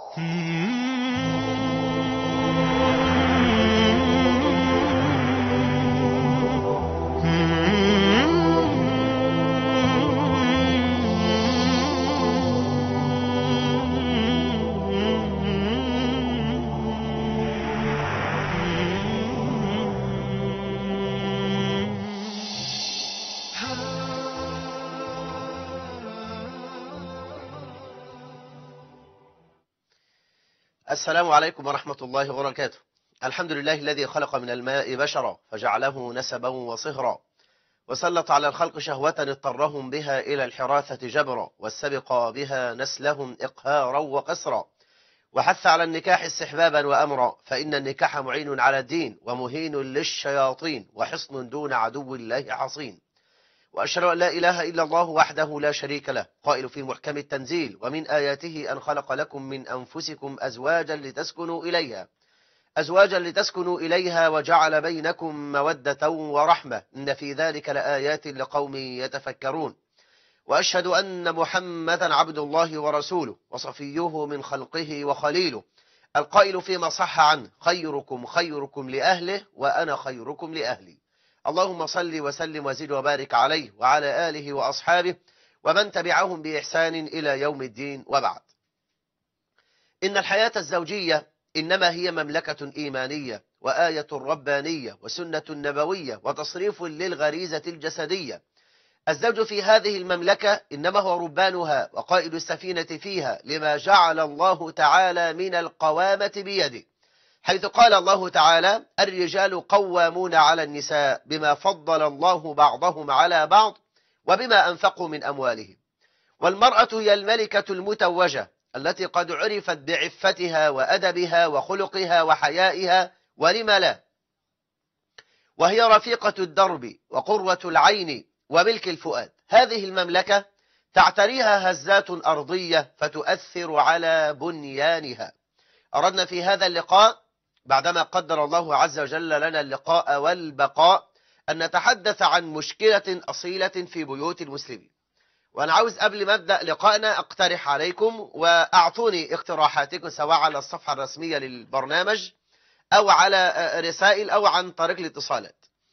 السلام عليكم ورحمة الله وبركاته الحمد لله الذي خلق من الماء بشرا فجعله نسبا وصهرا وسلط على الخلق شهوة اضطرهم بها إلى الحراثة جبرا والسبق بها نسلهم إقهارا وقسرا وحث على النكاح استحبابا وأمرا فإن النكاح معين على الدين ومهين للشياطين وحصن دون عدو الله حصين وأشهد أن لا إله إلا الله وحده لا شريك له قائل في محكم التنزيل ومن آياته أن خلق لكم من أنفسكم أزواجا لتسكنوا إليها أزواجا لتسكنوا إليها وجعل بينكم مودة ورحمة إن في ذلك لآيات لقوم يتفكرون وأشهد أن محمدا عبد الله ورسوله وصفيه من خلقه وخليله القائل فيما صح عنه خيركم خيركم لأهله وأنا خيركم لأهلي اللهم صل وسلم وزد وبارك عليه وعلى آله وأصحابه ومن تبعهم بإحسان إلى يوم الدين وبعد إن الحياة الزوجية إنما هي مملكة إيمانية وآية ربانية وسنة نبوية وتصريف للغريزة الجسدية الزوج في هذه المملكة إنما هو ربانها وقائد السفينة فيها لما جعل الله تعالى من القوامة بيده حيث قال الله تعالى الرجال قوامون على النساء بما فضل الله بعضهم على بعض وبما أنفقوا من أموالهم والمرأة هي الملكة المتوجة التي قد عرفت بعفتها وأدبها وخلقها وحيائها ولم لا وهي رفيقة الدرب وقروة العين وملك الفؤاد هذه المملكة تعتريها هزات أرضية فتؤثر على بنيانها أردنا في هذا اللقاء بعدما قدر الله عز وجل لنا اللقاء والبقاء أن نتحدث عن مشكلة أصيلة في بيوت المسلمين وأنا عاوز قبل ما أبدأ لقاءنا أقترح عليكم وأعطوني اقتراحاتكم سواء على الصفحة الرسمية للبرنامج أو على رسائل أو عن طريق الاتصالات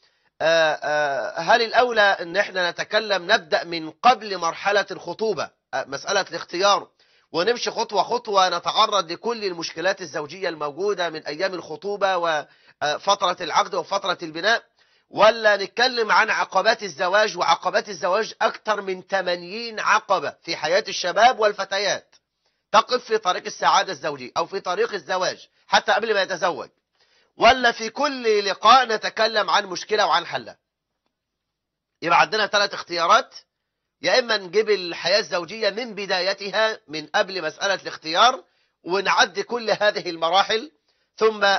هل الأولى أن احنا نتكلم نبدأ من قبل مرحلة الخطوبة مسألة الاختيار ونمشي خطوة خطوة نتعرض لكل المشكلات الزوجية الموجودة من أيام الخطوبة وفترة العقد وفترة البناء ولا نتكلم عن عقبات الزواج وعقبات الزواج أكثر من 80 عقبة في حياة الشباب والفتيات تقف في طريق السعادة الزوجية أو في طريق الزواج حتى قبل ما يتزوج ولا في كل لقاء نتكلم عن مشكلة وعن حلها يبقى عندنا ثلاث اختيارات يا إما نجيب الحياة الزوجية من بدايتها من قبل مسألة الاختيار ونعدي كل هذه المراحل ثم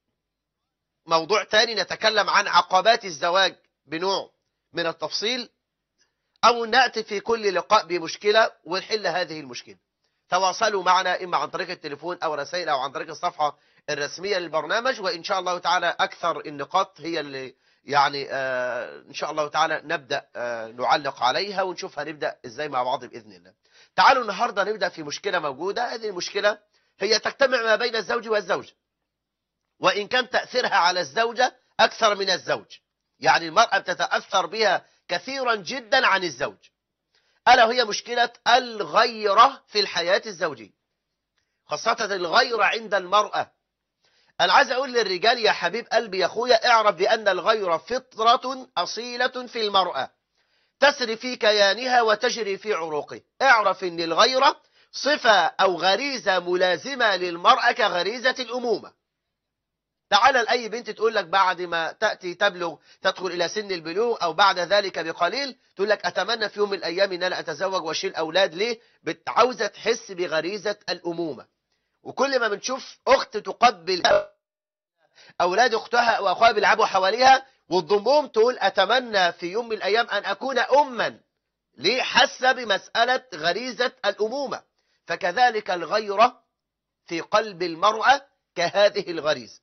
موضوع تاني نتكلم عن عقبات الزواج بنوع من التفصيل أو نأتي في كل لقاء بمشكلة ونحل هذه المشكلة تواصلوا معنا إما عن طريق التليفون أو رسائل أو عن طريق الصفحة الرسمية للبرنامج وإن شاء الله تعالى أكثر النقاط هي اللي يعني آه إن شاء الله تعالى نبدأ آه نعلق عليها ونشوف هنبدأ إزاي مع بعض بإذن الله تعالوا النهاردة نبدأ في مشكلة موجودة هذه المشكلة هي تجتمع ما بين الزوج والزوجة وإن كان تأثيرها على الزوجة أكثر من الزوج يعني المرأة بتتأثر بها كثيرا جدا عن الزوج ألا وهي مشكلة الغيرة في الحياة الزوجية خاصة الغيرة عند المرأة أنا عايز أقول للرجال يا حبيب قلبي يا أخويا اعرف بأن الغيرة فطرة أصيلة في المرأة تسري في كيانها وتجري في عروقه اعرف أن الغيرة صفة أو غريزة ملازمة للمرأة كغريزة الأمومة تعال لأي بنت تقول لك بعد ما تأتي تبلغ تدخل إلى سن البلوغ أو بعد ذلك بقليل تقول لك أتمنى في يوم من الأيام أن أنا أتزوج وأشيل أولاد ليه عاوزة تحس بغريزة الأمومة وكل ما بنشوف أخت تقبل أولاد أختها وأخوها بيلعبوا حواليها وتضمهم تقول أتمنى في يوم من الأيام أن أكون أما ليه حاسة بمسألة غريزة الأمومة فكذلك الغيرة في قلب المرأة كهذه الغريزة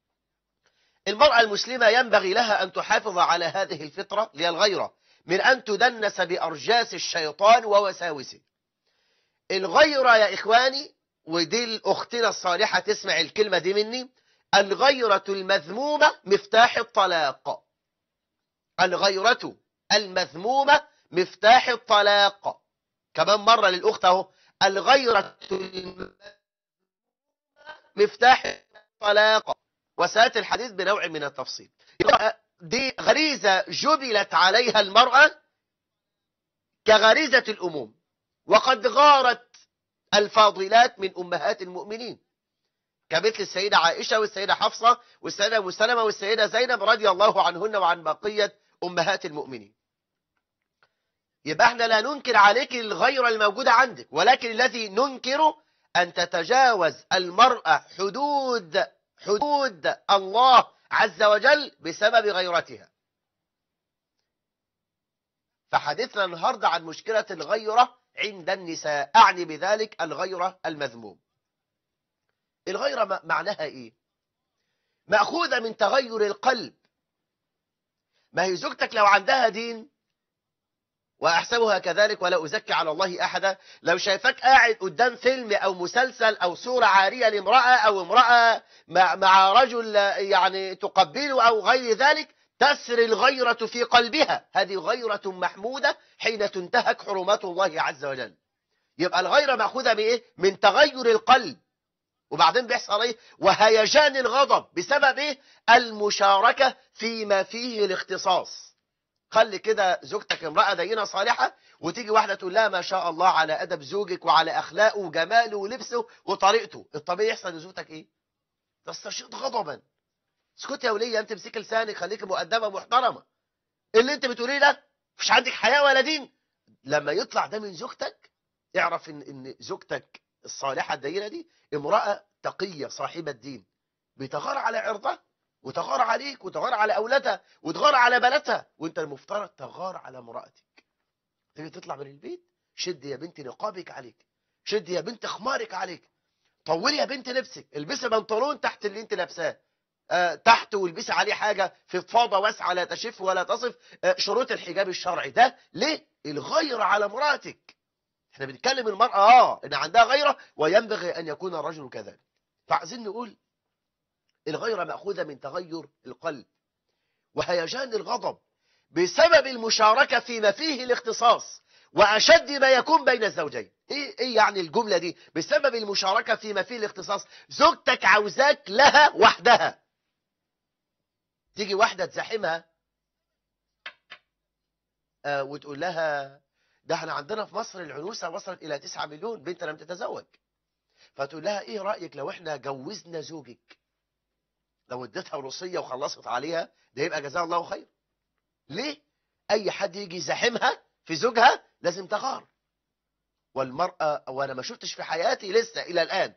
المرأة المسلمة ينبغي لها أن تحافظ على هذه الفطرة للغيرة من أن تدنس بأرجاس الشيطان ووساوسه الغيرة يا إخواني ودي الأختنا الصالحة تسمع الكلمة دي مني الغيرة المذمومة مفتاح الطلاق الغيرة المذمومة مفتاح الطلاق كمان مرة للأخت اهو الغيرة مفتاح الطلاق وسيأتي الحديث بنوع من التفصيل دي غريزة جبلت عليها المرأة كغريزة الأموم وقد غارت الفاضلات من أمهات المؤمنين كمثل السيدة عائشة والسيدة حفصة والسيدة مسلمة والسيدة زينب رضي الله عنهن وعن بقية أمهات المؤمنين يبقى احنا لا ننكر عليك الغيرة الموجودة عندك ولكن الذي ننكر أن تتجاوز المرأة حدود حدود الله عز وجل بسبب غيرتها فحديثنا النهاردة عن مشكلة الغيرة عند النساء أعني بذلك الغيرة المذموم الغيرة معناها إيه مأخوذة من تغير القلب ما هي زوجتك لو عندها دين وأحسبها كذلك ولا أزكي على الله أحدا لو شايفك قاعد قدام فيلم أو مسلسل أو صورة عارية لامرأة أو امرأة مع, مع رجل يعني تقبله أو غير ذلك تسري الغيرة في قلبها هذه غيرة محمودة حين تنتهك حرمات الله عز وجل يبقى الغيرة مأخوذة بإيه؟ من تغير القلب وبعدين بيحصل ايه وهيجان الغضب بسبب ايه المشاركة فيما فيه الاختصاص خلي كده زوجتك امرأة دينة صالحة وتيجي واحدة تقول لها ما شاء الله على أدب زوجك وعلى أخلاقه وجماله ولبسه وطريقته الطبيعي يحصل لزوجتك ايه تستشيط غضبا اسكت يا ولية انت امسك لسانك خليك مؤدبة محترمة اللي انت بتقوليه ده مش عندك حياة ولا دين لما يطلع ده من زوجتك اعرف ان ان زوجتك الصالحة الدينة دي امرأة تقية صاحبة دين بتغار على عرضها وتغار عليك وتغار على أولادها وتغار على بناتها وانت المفترض تغار على امرأتك تيجي تطلع من البيت شد يا بنت نقابك عليك شد يا بنت خمارك عليك طولي يا بنت لبسك البسي بنطلون تحت اللي انت لابساه آه تحت والبسي عليه حاجة في فضة واسعة لا تشف ولا تصف آه شروط الحجاب الشرعي ده ليه الغير على امرأتك احنا بنتكلم المرأة اه ان عندها غيرة وينبغي ان يكون الرجل كذلك فعايزين نقول الغيرة مأخوذة من تغير القلب وهيجان الغضب بسبب المشاركة فيما فيه الاختصاص وأشد ما يكون بين الزوجين إيه, إيه يعني الجملة دي بسبب المشاركة فيما فيه الاختصاص زوجتك عاوزاك لها وحدها تيجي واحدة تزاحمها آه وتقول لها ده احنا عندنا في مصر العنوسة وصلت إلى 9 مليون بنت لم تتزوج فتقول لها ايه رأيك لو احنا جوزنا زوجك لو اديتها وصية وخلصت عليها ده يبقى جزاها الله خير ليه اي حد يجي يزاحمها في زوجها لازم تغار والمرأة وانا ما شفتش في حياتي لسه الى الان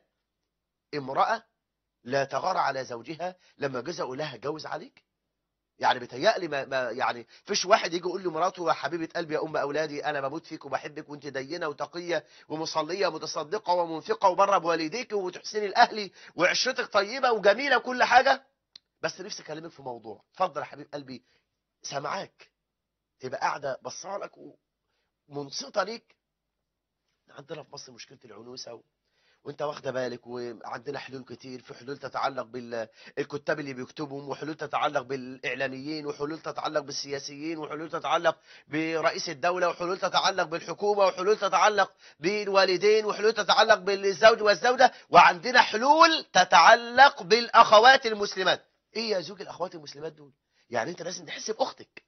امرأة لا تغار على زوجها لما جوزها يقول لها جوز عليك يعني بتهيألي ما, ما يعني فيش واحد يجي يقول لمراته يا حبيبه قلبي يا ام اولادي انا بموت فيك وبحبك وانت دينه وتقيه ومصليه ومتصدقه ومنفقه وبره بوالديك وتحسني الاهلي وعشرتك طيبه وجميله وكل حاجه بس نفسي اكلمك في موضوع اتفضل يا حبيب قلبي سامعاك تبقى قاعده بصالك ومنصته ليك عندنا في مصر مشكله العنوسه وانت واخده بالك وعندنا حلول كتير في حلول تتعلق بالكتاب اللي بيكتبهم وحلول تتعلق بالاعلاميين وحلول تتعلق بالسياسيين وحلول تتعلق برئيس الدولة وحلول تتعلق بالحكومة وحلول تتعلق بالوالدين وحلول تتعلق بالزوج والزوجة وعندنا حلول تتعلق بالاخوات المسلمات ايه يا زوج الاخوات المسلمات دول يعني انت لازم تحس باختك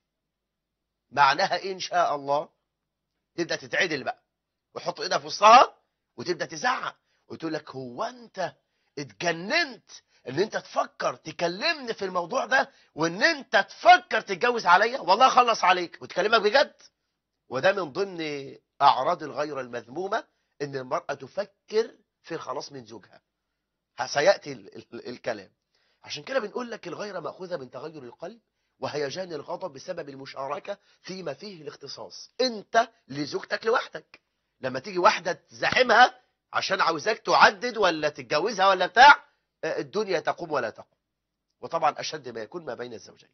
معناها ان شاء الله تبدا تتعدل بقى وحط ايدها في وسطها وتبدا تزعق وتقول لك هو انت اتجننت ان انت تفكر تكلمني في الموضوع ده وان انت تفكر تتجوز عليا والله اخلص عليك وتكلمك بجد وده من ضمن اعراض الغيرة المذمومة ان المرأة تفكر في الخلاص من زوجها سيأتي ال ال الكلام عشان كده بنقول لك الغيرة مأخوذة من تغير القلب وهيجان الغضب بسبب المشاركة فيما فيه الاختصاص انت لزوجتك لوحدك لما تيجي واحدة تزاحمها عشان عاوزاك تعدد ولا تتجوزها ولا بتاع الدنيا تقوم ولا تقوم وطبعا أشد ما يكون ما بين الزوجين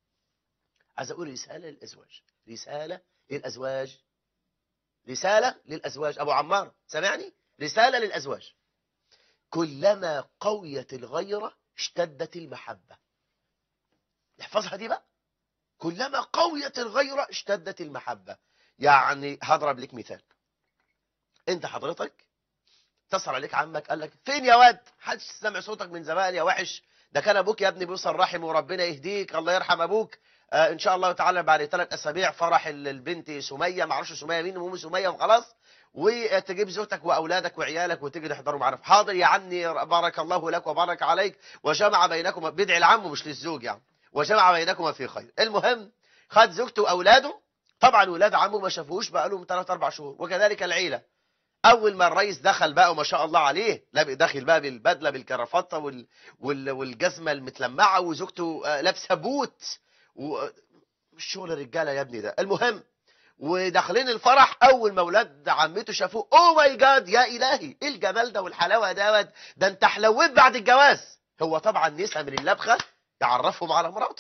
عايز أقول رسالة للأزواج رسالة للأزواج رسالة للأزواج أبو عمار سمعني رسالة للأزواج كلما قويت الغيرة اشتدت المحبة نحفظها دي بقى كلما قويت الغيرة اشتدت المحبة يعني هضرب لك مثال انت حضرتك اتصل عليك عمك قال لك فين يا واد حدش سمع صوتك من زمان يا وحش ده كان ابوك يا ابني بيوصل رحم وربنا يهديك الله يرحم ابوك آه ان شاء الله تعالى بعد ثلاث اسابيع فرح ال- البنت سميه ما اعرفش سميه مين المهم سميه وخلاص وتجيب زوجتك واولادك وعيالك وتيجي تحضروا معرفة حاضر يا عمي بارك الله لك وبارك عليك وجمع بينكما بدعي العم مش للزوج يعني وجمع بينكما في خير المهم خد زوجته واولاده طبعا ولاد عمه ما شافوش بقى لهم 3 4 شهور وكذلك العيله اول ما الرئيس دخل بقى وما شاء الله عليه لا داخل بقى بالبدله بالكرافته وال... وال... والجزمه المتلمعه وزوجته آه، لابسه بوت و... مش شغل الرجاله يا ابني ده المهم وداخلين الفرح اول ما اولاد عمته شافوه اوه ماي جاد يا الهي ايه الجمال ده والحلاوه دوت ده انت حلويت بعد الجواز هو طبعا نسى من اللبخه يعرفهم على مراته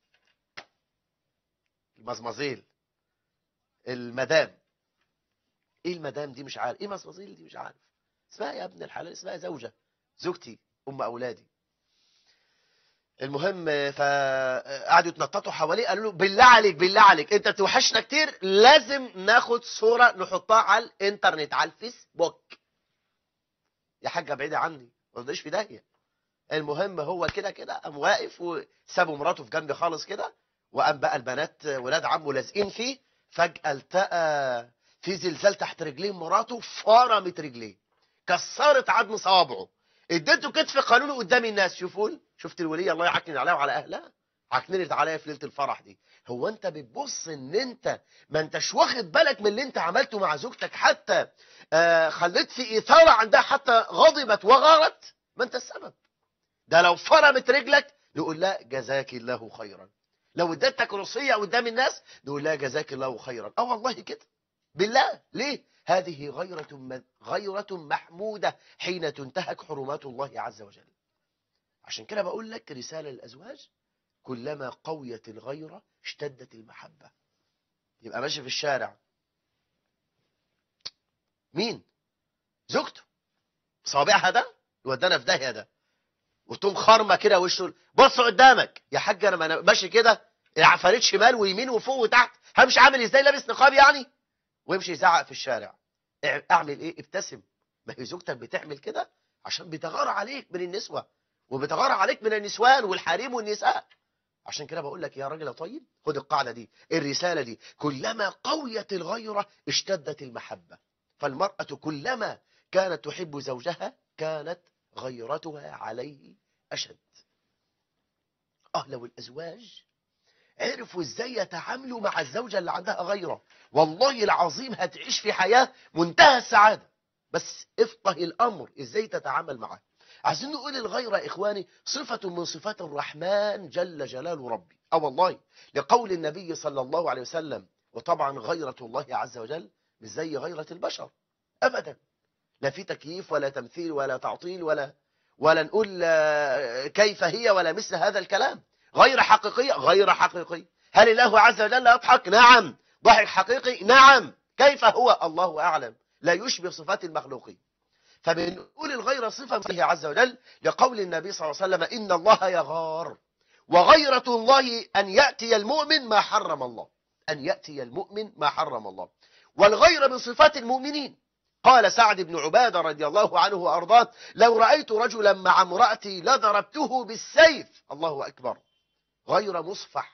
المزمزيل المدام ايه المدام دي مش عارف ايه مصمصيل دي مش عارف اسمها يا ابن الحلال اسمها زوجة زوجتي ام اولادي المهم فقعدوا يتنططوا حواليه قالوا له بالله عليك بالله عليك انت توحشنا كتير لازم ناخد صورة نحطها على الانترنت على الفيسبوك يا حاجة بعيدة عني ما تضيش في داهية المهم هو كده كده قام واقف وسابوا مراته في جنب خالص كده وقام بقى البنات ولاد عمه لازقين فيه فجأة التقى في زلزال تحت رجلين مراته فرمت رجليه كسرت عظم صوابعه اديته كتف قانوني قدام الناس شوفون شفت الولية الله يعكنن عليها وعلى اهلها عكننت عليها في ليله الفرح دي هو انت بتبص ان انت ما انتش واخد بالك من اللي انت عملته مع زوجتك حتى آه خليت في اثاره عندها حتى غضبت وغارت ما انت السبب ده لو فرمت رجلك نقول لا جزاك الله خيرا لو اديتك روسيه قدام الناس نقول لا جزاك الله خيرا اه والله كده بالله ليه هذه غيرة م- غيرة محمودة حين تنتهك حرمات الله عز وجل عشان كده بقول لك رسالة للأزواج كلما قويت الغيرة اشتدت المحبة يبقى ماشي في الشارع مين زوجته صابعها ده يودانا في داهية ده وتقوم خارمه كده وشه بص قدامك يا حاج انا ما أنا ماشي كده العفاريت شمال ويمين وفوق وتحت همشي عامل ازاي لابس نقاب يعني ويمشي يزعق في الشارع اع- اعمل ايه ابتسم ما هي زوجتك بتعمل كده عشان بتغار عليك من النسوة وبتغار عليك من النسوان والحريم والنساء عشان كده بقول لك يا راجل يا طيب خد القاعدة دي الرسالة دي كلما قويت الغيرة اشتدت المحبة فالمرأة كلما كانت تحب زوجها كانت غيرتها عليه أشد اه لو الأزواج عرفوا ازاي يتعاملوا مع الزوجة اللي عندها غيرة والله العظيم هتعيش في حياة منتهى السعادة بس افقه الأمر ازاي تتعامل معاه عايزين نقول الغيرة يا إخواني صفة من صفات الرحمن جل جلال ربي أو والله لقول النبي صلى الله عليه وسلم وطبعا غيرة الله عز وجل مش زي غيرة البشر أبدا لا في تكييف ولا تمثيل ولا تعطيل ولا ولا نقول آه، كيف هي ولا مثل هذا الكلام غير حقيقية غير حقيقية هل الله عز وجل يضحك نعم ضحك حقيقي نعم كيف هو الله أعلم لا يشبه صفات المخلوقين فبنقول الغير صفة من الله عز وجل لقول النبي صلى الله عليه وسلم إن الله يغار وغيرة الله أن يأتي المؤمن ما حرم الله أن يأتي المؤمن ما حرم الله والغير من صفات المؤمنين قال سعد بن عبادة رضي الله عنه وأرضاه لو رأيت رجلا مع امرأتي لضربته بالسيف الله أكبر غير مصفح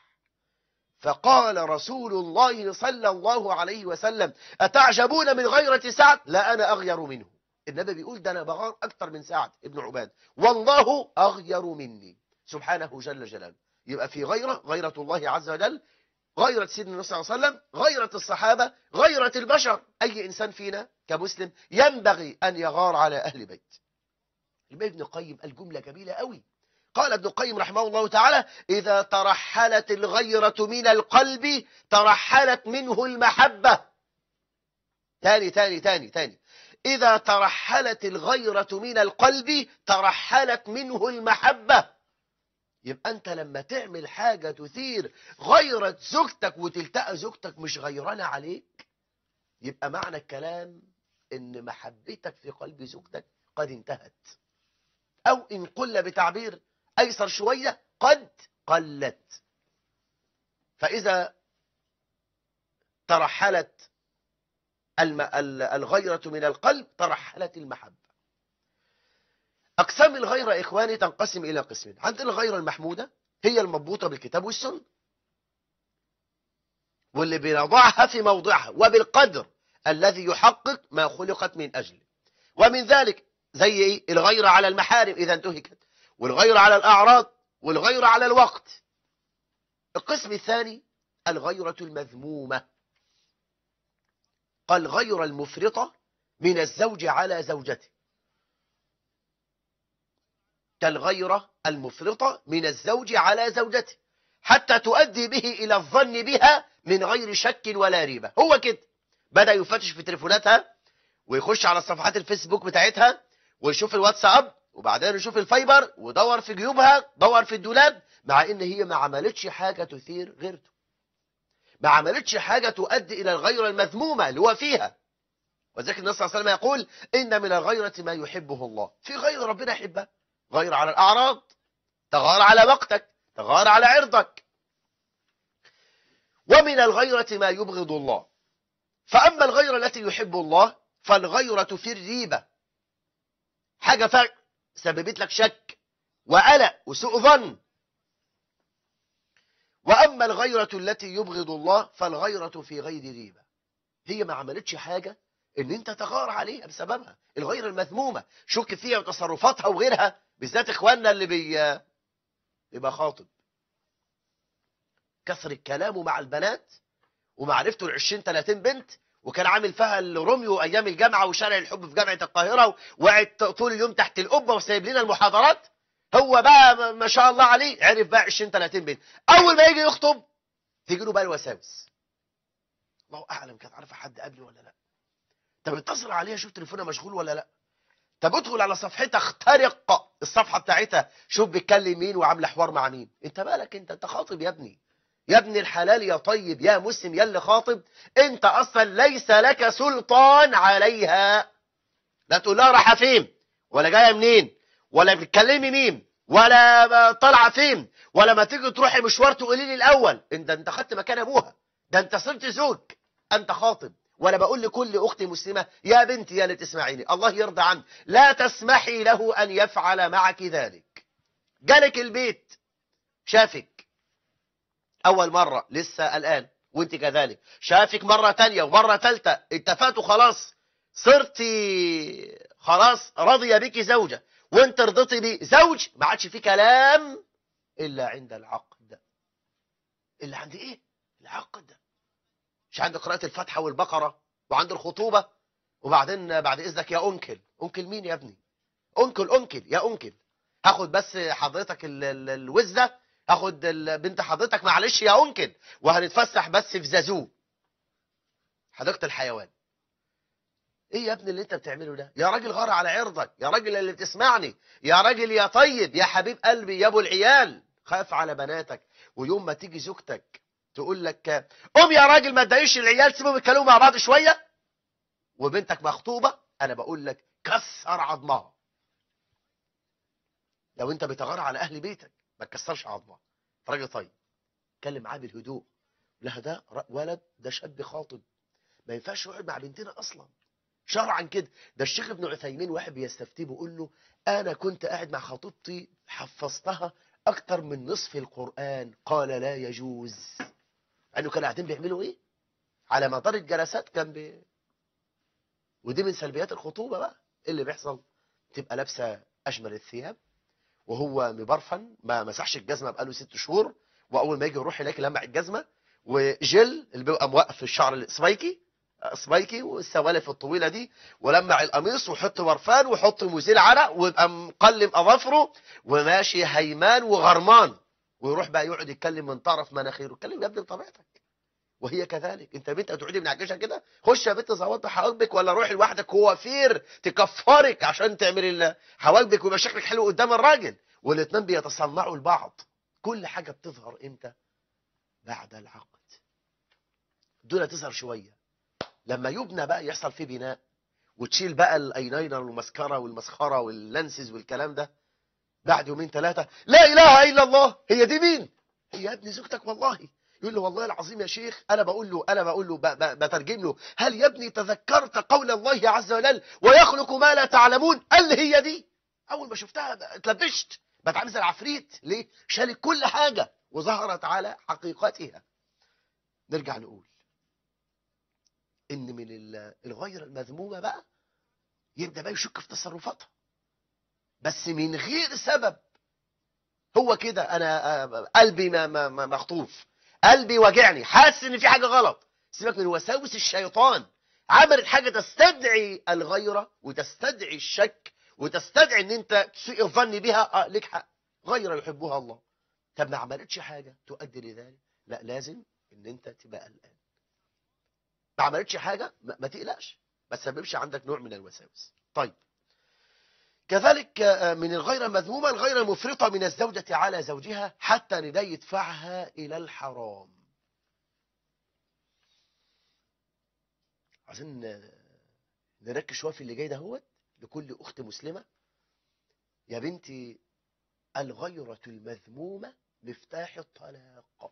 فقال رسول الله صلى الله عليه وسلم أتعجبون من غيرة سعد لا أنا أغير منه النبي بيقول ده أنا بغار أكتر من سعد ابن عباد والله أغير مني سبحانه جل جلاله يبقى في غيرة غيرة الله عز وجل غيرة سيدنا النبي صلى الله عليه وسلم غيرة الصحابة غيرة البشر أي إنسان فينا كمسلم ينبغي أن يغار على أهل بيت الإمام ابن القيم الجملة جميلة قوي قال ابن القيم رحمه الله تعالى إذا ترحلت الغيرة من القلب ترحلت منه المحبة تاني تاني تاني تاني إذا ترحلت الغيرة من القلب ترحلت منه المحبة يبقى أنت لما تعمل حاجة تثير غيرة زوجتك وتلتقى زوجتك مش غيرانة عليك يبقى معنى الكلام إن محبتك في قلب زوجتك قد انتهت أو إن قل بتعبير أيسر شوية قد قلت فإذا ترحلت الم... الغيرة من القلب ترحلت المحبة أقسام الغيرة إخواني تنقسم إلى قسمين عندنا الغيرة المحمودة هي المضبوطة بالكتاب والسنة واللي بنضعها في موضعها وبالقدر الذي يحقق ما خلقت من أجله ومن ذلك زي إيه؟ الغيرة على المحارم إذا انتهكت والغيرة على الأعراض والغيرة على الوقت القسم الثاني الغيرة المذمومة قال غير المفرطة من الزوج على زوجته كالغيرة المفرطة من الزوج على زوجته حتى تؤدي به إلى الظن بها من غير شك ولا ريبة هو كده بدأ يفتش في تليفوناتها ويخش على صفحات الفيسبوك بتاعتها ويشوف الواتساب وبعدين يشوف الفايبر ودور في جيوبها دور في الدولاب مع ان هي ما عملتش حاجة تثير غيرته ما عملتش حاجة تؤدي الى الغيرة المذمومة اللي هو فيها وذلك النبي صلى الله عليه وسلم يقول ان من الغيرة ما يحبه الله في غير ربنا يحبها غير على الاعراض تغار على وقتك تغار على عرضك ومن الغيرة ما يبغض الله فأما الغيرة التي يحب الله فالغيرة في الريبة حاجة فرق سببت لك شك وقلق وسوء ظن وأما الغيرة التي يبغض الله فالغيرة في غير ريبة هي ما عملتش حاجة ان انت تغار عليها بسببها الغيرة المذمومة شك فيها وتصرفاتها وغيرها بالذات اخواننا اللي بي يبقى خاطب كثر الكلام مع البنات ومعرفته ال 20 30 بنت وكان عامل فيها الروميو ايام الجامعه وشارع الحب في جامعه القاهره وقعد طول اليوم تحت القبه وسايب لنا المحاضرات هو بقى ما شاء الله عليه عرف بقى 20 30 بنت اول ما يجي يخطب تيجي له بقى الوساوس الله اعلم كانت عارفه حد قبلي ولا لا طب اتصل عليها شوف تليفونها مشغول ولا لا طب ادخل على صفحتها اخترق الصفحه بتاعتها شوف بيتكلم مين وعامله حوار مع مين انت مالك انت انت خاطب يا ابني يا ابن الحلال يا طيب يا مسلم يا اللي خاطب انت اصلا ليس لك سلطان عليها لا تقول لها رايحه فين ولا جايه منين ولا بتكلمي مين ولا طالعه فين ولا ما تيجي تروحي مشوار تقولي لي الاول انت انت خدت مكان ابوها ده انت صرت زوج انت خاطب ولا بقول لكل اخت مسلمه يا بنتي يا اللي تسمعيني الله يرضى عنك لا تسمحي له ان يفعل معك ذلك جالك البيت شافك اول مرة لسه الان وانت كذلك شافك مرة تانية ومرة ثالثه اتفقتوا خلاص صرتي خلاص راضية بك زوجة وانت رضيتي بيه زوج ما عادش في كلام الا عند العقد الا عند ايه العقد مش عند قراءة الفاتحة والبقرة وعند الخطوبة وبعدين بعد اذنك يا انكل انكل مين يا ابني انكل انكل يا انكل هاخد بس حضرتك الوزة اخد بنت حضرتك معلش يا انكل وهنتفسح بس في زازو حديقه الحيوان ايه يا ابني اللي انت بتعمله ده يا راجل غار على عرضك يا راجل اللي بتسمعني يا راجل يا طيب يا حبيب قلبي يا ابو العيال خاف على بناتك ويوم ما تيجي زوجتك تقول لك قوم يا راجل ما تضايقش العيال سيبهم يتكلموا مع بعض شويه وبنتك مخطوبه انا بقول لك كسر عظمها لو انت بتغار على اهل بيتك ما تكسرش عظمه راجل طيب اتكلم معاه بالهدوء لا ده ولد ده شاب خاطب ما ينفعش يقعد مع بنتنا اصلا شرعا كده ده الشيخ ابن عثيمين واحد بيستفتيه بيقول له انا كنت قاعد مع خطيبتي حفظتها اكتر من نصف القران قال لا يجوز انه كانوا قاعدين بيعملوا ايه على مدار الجلسات كان بي... ودي من سلبيات الخطوبه بقى ايه اللي بيحصل تبقى لابسه اجمل الثياب وهو مبرفن ما مسحش الجزمه بقاله ست شهور واول ما يجي يروح هناك يلمع الجزمه وجل اللي بيبقى موقف الشعر السبايكي سبايكي والسوالف الطويله دي ولمع القميص ويحط برفان ويحط مزيل عرق ويبقى مقلم اظافره وماشي هيمان وغرمان ويروح بقى يقعد يتكلم من طرف مناخيره اتكلم يا ابني بطبيعتك وهي كذلك انت بنت هتقعدي من عجيشه كده خش يا بنت ظبط حواجبك ولا روحي لوحدك هو فير تكفرك عشان تعملي حواجبك ويبقى شكلك حلو قدام الراجل والاثنين بيتصنعوا البعض كل حاجه بتظهر امتى بعد العقد دول تظهر شويه لما يبنى بقى يحصل فيه بناء وتشيل بقى الايلاينر والمسكره والمسخره واللانسز والكلام ده بعد يومين ثلاثة لا إله إلا الله هي دي مين هي يا ابني زوجتك والله يقول له والله العظيم يا شيخ أنا بقول له أنا بقول له ب- ب- بترجم له هل يا ابني تذكرت قول الله عز وجل ويخلق ما لا تعلمون قال لي هي دي أول ما شفتها اتلبشت بتعامل زي العفريت ليه شالت كل حاجة وظهرت على حقيقتها نرجع نقول إن من ال- الغير المذمومة بقى يبدأ بقى يشك في تصرفاتها بس من غير سبب هو كده انا آه، قلبي ما- ما- ما- مخطوف قلبي واجعني حاسس ان في حاجه غلط سيبك من وساوس الشيطان عملت حاجه تستدعي الغيره وتستدعي الشك وتستدعي ان انت تسيء الظن بها اه ليك حق غيره يحبها الله طب ما عملتش حاجه تؤدي لذلك لا لازم ان انت تبقى قلقان ما عملتش حاجه ما, ما تقلقش ما تسببش عندك نوع من الوساوس طيب كذلك آه، من الغير المذمومة الغير المفرطة من الزوجة على زوجها حتى ندى يدفعها إلى الحرام عايزين آه، نركز شوية في اللي جاي ده هو لكل أخت مسلمة يا بنتي الغيرة المذمومة مفتاح الطلاق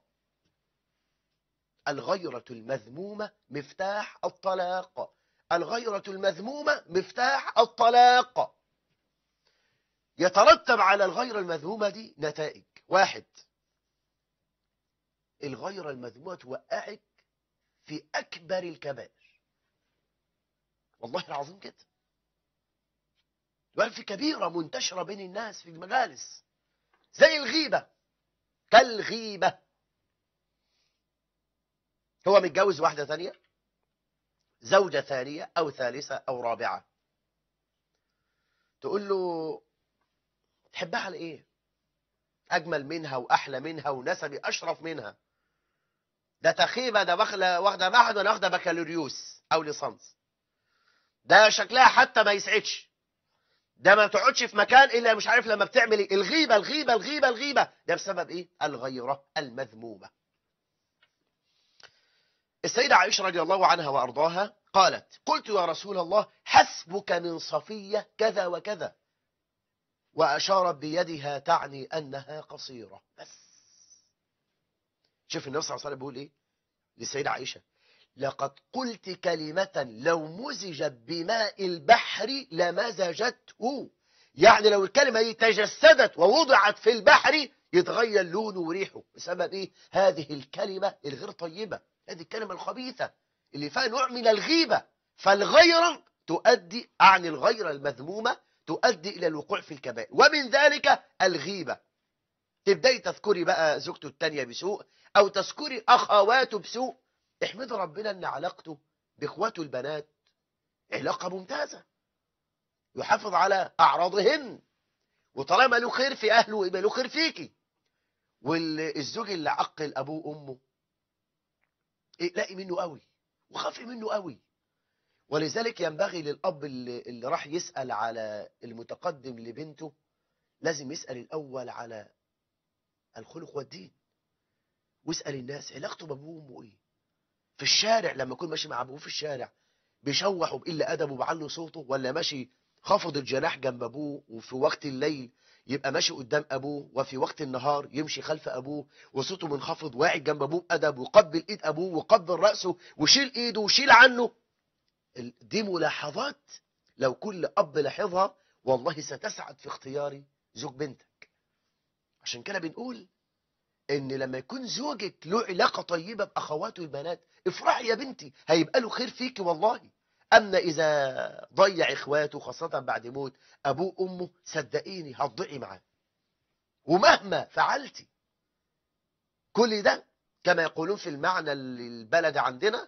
الغيرة المذمومة مفتاح الطلاق الغيرة المذمومة مفتاح الطلاق يترتب على الغيرة المذمومة دي نتائج واحد الغيرة المذمومة توقعك في أكبر الكبائر والله العظيم كده توقعك في كبيرة منتشرة بين الناس في المجالس زي الغيبة كالغيبة هو متجوز واحدة ثانية زوجة ثانية أو ثالثة أو رابعة تقول له تحبها على ايه اجمل منها واحلى منها ونسبي اشرف منها ده تخيبه ده واخده واخده معهد وانا واخده بكالوريوس او ليسانس ده شكلها حتى ما يسعدش ده ما تقعدش في مكان الا مش عارف لما بتعمل ايه الغيبه الغيبه الغيبه الغيبه ده بسبب ايه الغيره المذمومه السيدة عائشة رضي الله عنها وأرضاها قالت قلت يا رسول الله حسبك من صفية كذا وكذا وأشارت بيدها تعني أنها قصيرة بس شوف النبي صلى الله عليه وسلم بيقول إيه للسيدة عائشة لقد قلت كلمة لو مزجت بماء البحر لمزجته يعني لو الكلمة دي تجسدت ووضعت في البحر يتغير لونه وريحه بسبب إيه هذه الكلمة الغير طيبة هذه الكلمة الخبيثة اللي فيها نوع من الغيبة فالغيرة تؤدي عن الغيرة المذمومة تؤدي إلى الوقوع في الكبائر ومن ذلك الغيبة تبدأي تذكري بقى زوجته التانية بسوء أو تذكري أخواته بسوء احمد ربنا أن علاقته بإخواته البنات علاقة ممتازة يحافظ على أعراضهن وطالما له خير في أهله يبقى له خير فيكي والزوج اللي عقل أبوه وأمه اقلقي منه قوي وخافي منه قوي ولذلك ينبغي للأب اللي, اللي راح يسأل على المتقدم لبنته لازم يسأل الأول على الخلق والدين واسأل الناس علاقته بأبوه وأمه إيه في الشارع لما يكون ماشي مع أبوه في الشارع بيشوح وبقل أدبه وبعلو صوته ولا ماشي خافض الجناح جنب أبوه وفي وقت الليل يبقى ماشي قدام أبوه وفي وقت النهار يمشي خلف أبوه وصوته منخفض واعي جنب أبوه بأدب وقبل إيد أبوه وقبل رأسه وشيل إيده وشيل عنه ال- دي ملاحظات لو كل أب لاحظها والله ستسعد في اختيار زوج بنتك عشان كده بنقول ان لما يكون زوجك له علاقة طيبة بأخواته البنات افرحي يا بنتي هيبقى له خير فيك والله أما إذا ضيع إخواته خاصة بعد موت أبوه أمه صدقيني هتضيعي معاه ومهما فعلتي كل ده كما يقولون في المعنى البلد عندنا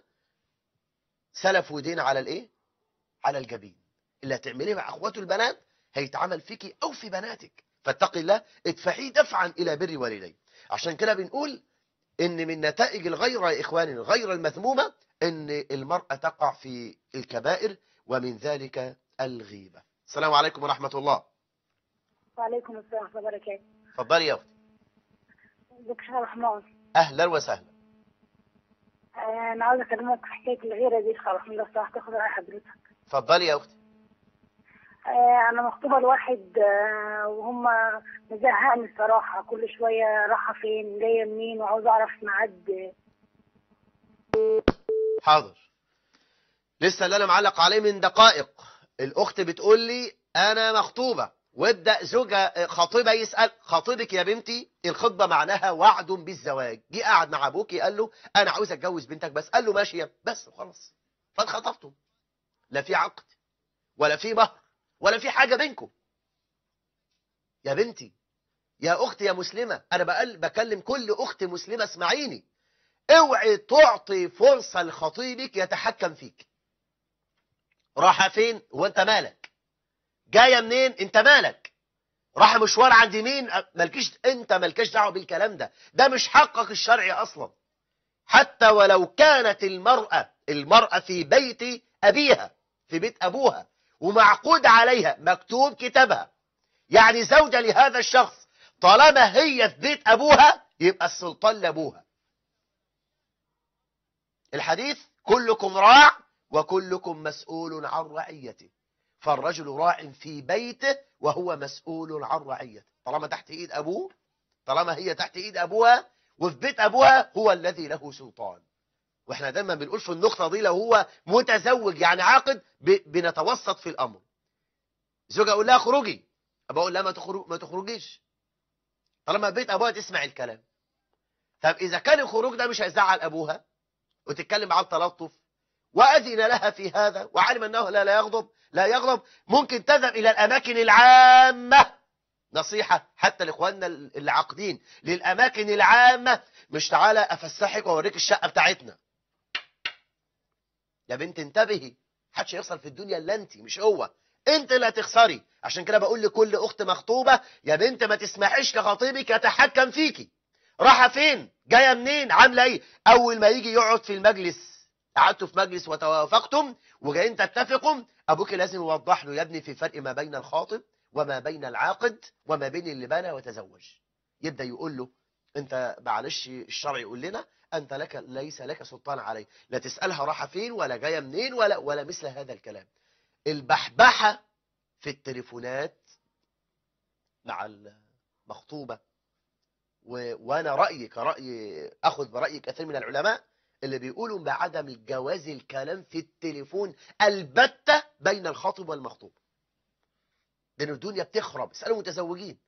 سلف ودين على الايه على الجبين اللي هتعمليه مع اخواته البنات هيتعمل فيكي او في بناتك فاتقي الله ادفعيه دفعا الى بر والديه عشان كده بنقول ان من نتائج الغيرة يا اخواني الغيرة المذمومة ان المرأة تقع في الكبائر ومن ذلك الغيبة السلام عليكم ورحمة الله وعليكم السلام ورحمة الله وبركاته. اتفضلي يا اختي دكتور رحمن اهلا وسهلا آه، أنا عاوزة أكلمك في حكاية الغيرة دي خلاص لو سمحت تاخد رأي حضرتك. اتفضلي يا اختي آه، انا مخطوبه لواحد آه، وهم مزهقني الصراحه كل شويه رايحه فين جايه منين وعاوزه اعرف ميعاد حاضر لسه اللي انا معلق عليه من دقائق الاخت بتقول لي انا مخطوبه وابدا زوجها خطيبها يسال خطيبك يا بنتي الخطبه معناها وعد بالزواج جه قعد مع ابوكي قال له انا عاوز اتجوز بنتك بس قال له ماشي يا بس خلاص فاتخطبتم لا في عقد ولا في مهر ولا في حاجه بينكم يا بنتي يا اختي يا مسلمه انا بقل بكلم كل اخت مسلمه اسمعيني اوعي تعطي فرصه لخطيبك يتحكم فيك راح فين وانت مالك جايه منين انت مالك راح مشوار عند مين مالكيش انت مالكش دعوه بالكلام ده ده مش حقك الشرعي اصلا حتى ولو كانت المراه المراه في بيت ابيها في بيت ابوها ومعقود عليها مكتوب كتابها يعني زوجة لهذا الشخص طالما هي في بيت ابوها يبقى السلطان لابوها الحديث كلكم راع وكلكم مسؤول عن رعيته فالرجل راع في بيته وهو مسؤول عن رعيته طالما تحت ايد ابوه طالما هي تحت ايد ابوها وفي بيت ابوها هو الذي له سلطان واحنا دايما بنقول في النقطه دي لو هو متزوج يعني عاقد ب- بنتوسط في الامر زوجها اقول لها اخرجي بقول لها ما تخرج ما تخرجيش طالما بيت ابوها تسمع الكلام طب اذا كان الخروج ده مش هيزعل ابوها وتتكلم عن تلطف واذن لها في هذا وعلم انه لا لا يغضب لا يغضب ممكن تذهب الى الاماكن العامه نصيحه حتى لاخواننا اللي عاقدين للاماكن العامه مش تعالى افسحك واوريك الشقه بتاعتنا يا بنت انتبهي محدش هيخسر في الدنيا الا انت مش هو انت اللي هتخسري عشان كده بقول لكل اخت مخطوبه يا بنت ما تسمحيش لخطيبك يتحكم فيكي رايحه فين جايه منين عامله ايه اول ما يجي يقعد في المجلس قعدتوا في مجلس وتوافقتم وجايين تتفقوا ابوك لازم يوضح له يا ابني في فرق ما بين الخاطب وما بين العاقد وما بين اللي بنى وتزوج يبدا يقول له انت معلش الشرع يقول لنا انت لك ليس لك سلطان عليه لا تسالها رايحه فين ولا جايه منين ولا ولا مثل هذا الكلام البحبحه في التليفونات مع المخطوبه و... وانا رايي كراي اخذ براي كثير من العلماء اللي بيقولوا بعدم الجواز الكلام في التليفون البتة بين الخاطب والمخطوب لأن الدنيا بتخرب اسألوا متزوجين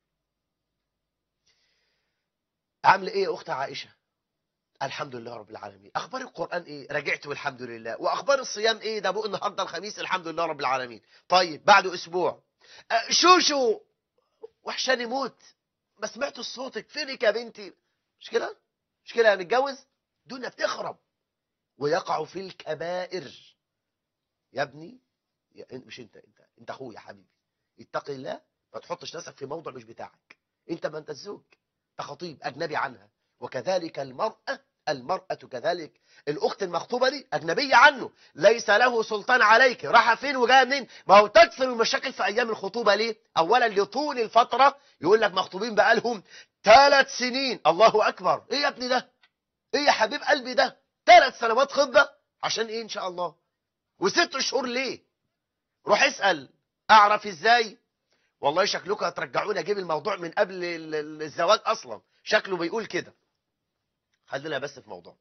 عامله ايه يا اخت عائشة الحمد لله رب العالمين اخبار القرآن ايه رجعت والحمد لله واخبار الصيام ايه ده بقى النهارده الخميس الحمد لله رب العالمين طيب بعده اسبوع أه، شوشو وحشاني موت ما سمعت صوتك فينك يا بنتي مش كده مش كده هنتجوز الدنيا بتخرب ويقع في الكبائر يا ابني يا إن- مش انت انت انت اخويا يا حبيبي اتقي الله ما تحطش نفسك في موضع مش بتاعك انت ما انت الزوج انت خطيب اجنبي عنها وكذلك المرأة المرأة كذلك الأخت المخطوبة دي أجنبية عنه ليس له سلطان عليك راح فين وجايه منين ما هو تكثر المشاكل في أيام الخطوبة ليه أولا لطول الفترة يقول لك مخطوبين بقالهم ثلاث سنين الله أكبر إيه يا ابني ده ايه يا حبيب قلبي ده ثلاث سنوات خطبه عشان ايه ان شاء الله وست شهور ليه روح اسال اعرف ازاي والله شكلكم هترجعوني اجيب الموضوع من قبل ال- ال- الزواج اصلا شكله بيقول كده خلينا بس في موضوع